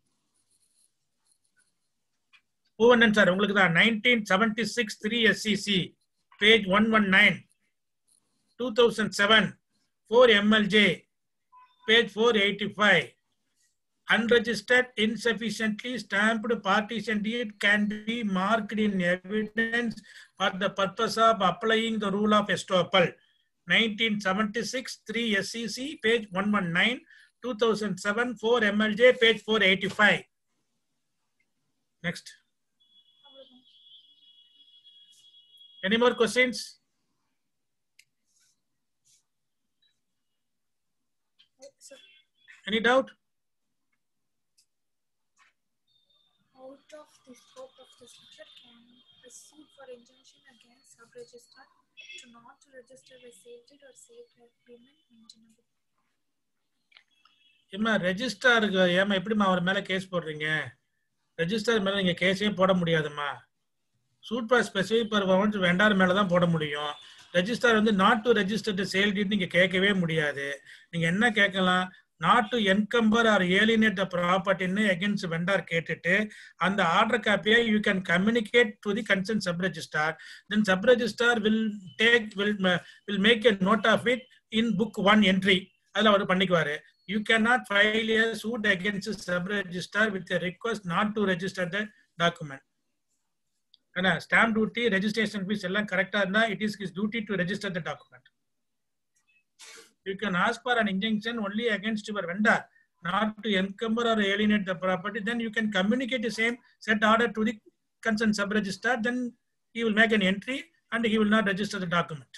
பூவண்ணன் சார் உங்களுக்கு தான் 1976 3 SEC page 119 2007 4 MLJ page 485 unregistered insufficiently stamped partition deed can be marked in evidence for the purpose of applying the rule of estoppel 1976 3 SEC page 119 2007 4 MLJ page 485 next any more questions
Sir,
any doubt
out of the scope of this matter can be sued for injunction against sub-register to not to register a safety or safe agreement maintainable.
ஏமா ரெஜிஸ்டாருக்கு ஏமா எப்படிம்மா அவர் மேல case போடுறீங்க register மேல நீங்க கேஸே போட முடியாதும்மா suit for specific performance vendor மேல தான் போட முடியும் ரெஜிஸ்டர் வந்து not to registered sale deed நீங்க கேட்கவே முடியாது நீங்க என்ன கேட்கலாம் not to encumber or alienate the ப்ராப்பர்ட்டின்னு அகேன்ஸ்ட் வெண்டார் கேட்டுட்டு அந்த ஆர்டர் காப்பியை you can communicate to the concern sub registrar then sub registrar will take will will make a note of it in book one entry அதில் அவர் பண்ணிக்குவாரு you cannot file a suit against a sub-register with a request not to register the document. ஏன்னா stamp duty registration fees எல்லாம் கரெக்டா இருந்தா it is is duty to register the document you can ask for an injunction only against your vendor not to encumber or alienate the property then you can communicate same set order to the concern sub register then he will make an entry and he will not register the document.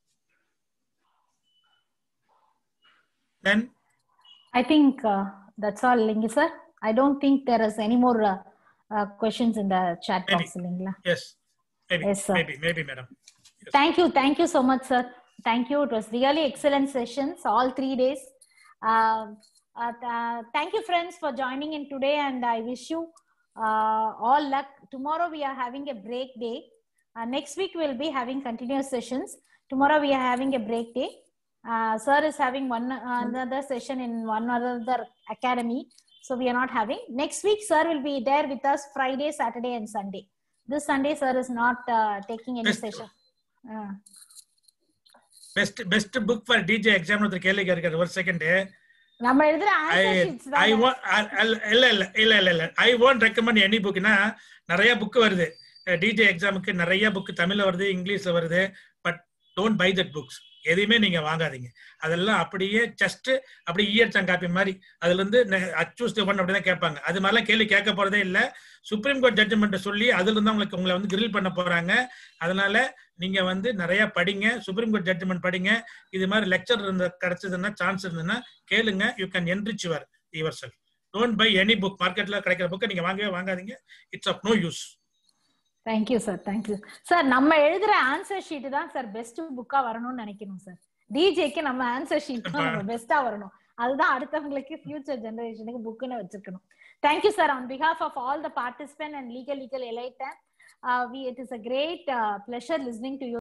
Then
I think uh, that's all, Lingi sir. I don't think there is any more uh, uh, questions in the chat box,
Maybe.
Lingla.
Yes, maybe,
Yes, sir.
maybe, maybe, madam.
Thank you. Thank you so much, sir. Thank you. It was really excellent sessions, all three days. Uh, uh, uh, thank you, friends, for joining in today, and I wish you uh, all luck. Tomorrow we are having a break day. Uh, next week we'll be having continuous sessions. Tomorrow we are having a break day. Uh, sir is having one uh, another session in one other academy, so we are not having. Next week, sir will be there with us Friday, Saturday, and Sunday. This Sunday, sir is not uh, taking any
Best-
session. Uh,
Best best book for DJ exam ஒருத்தர் கேள்வி கேட்கிறாரு ஒரு second
நம்ம எழுதுற
I
answer sheets
ஐ
தான்
இல்ல இல்ல இல்ல இல்ல இல்ல ஐ வாண்ட் ரெக்கமெண்ட் எனி புக்னா நிறைய புக் வருது டிஜே எக்ஸாமுக்கு நிறைய புக் தமிழ்ல வருது இங்கிலீஷ்ல வருது but don't buy that books எதையுமே நீங்க வாங்காதீங்க அதெல்லாம் அப்படியே ஜஸ்ட் அப்படி இயற்சம் காப்பி மாதிரி அதுல இருந்து அச்சூஸ் ஒன் அப்படிதான் கேட்பாங்க அது மாதிரிலாம் கேள்வி கேட்க போறதே இல்ல சுப்ரீம் கோர்ட் ஜட்ஜ்மெண்ட் சொல்லி அதுல இருந்து உங்களுக்கு உங்களை வந்து கிரில் பண்ண போறாங்க அதனால நீங்க வந்து நிறைய படிங்க சுப்ரீம் கோர்ட் ஜட்ஜ்மெண்ட் படிங்க இது மாதிரி லெக்சர் இருந்த கிடைச்சதுன்னா சான்ஸ் இருந்ததுன்னா கேளுங்க you can enrich your your self don't buy any book மார்க்கெட்ல கிடைக்கிற புக்கை நீங்க வாங்கவே வாங்காதீங்க it's of no use
thank you sir thank you sir நம்ம எழுதுற ஆன்சர் ஷீட் தான் சார் பெஸ்ட் புக்கா வரணும்னு நினைக்கணும் சார் டிஜேக்கு நம்ம ஆன்சர் ஷீட் தான் நம்ம பெஸ்டா வரணும் அதுதான் அடுத்தவங்களுக்கு ஃபியூச்சர் ஜெனரேஷனுக்கு புக்குன்னு வச்சிருக்கணும் thank you sir on behalf of all the participant and legal legal elite we it is a great pleasure listening to you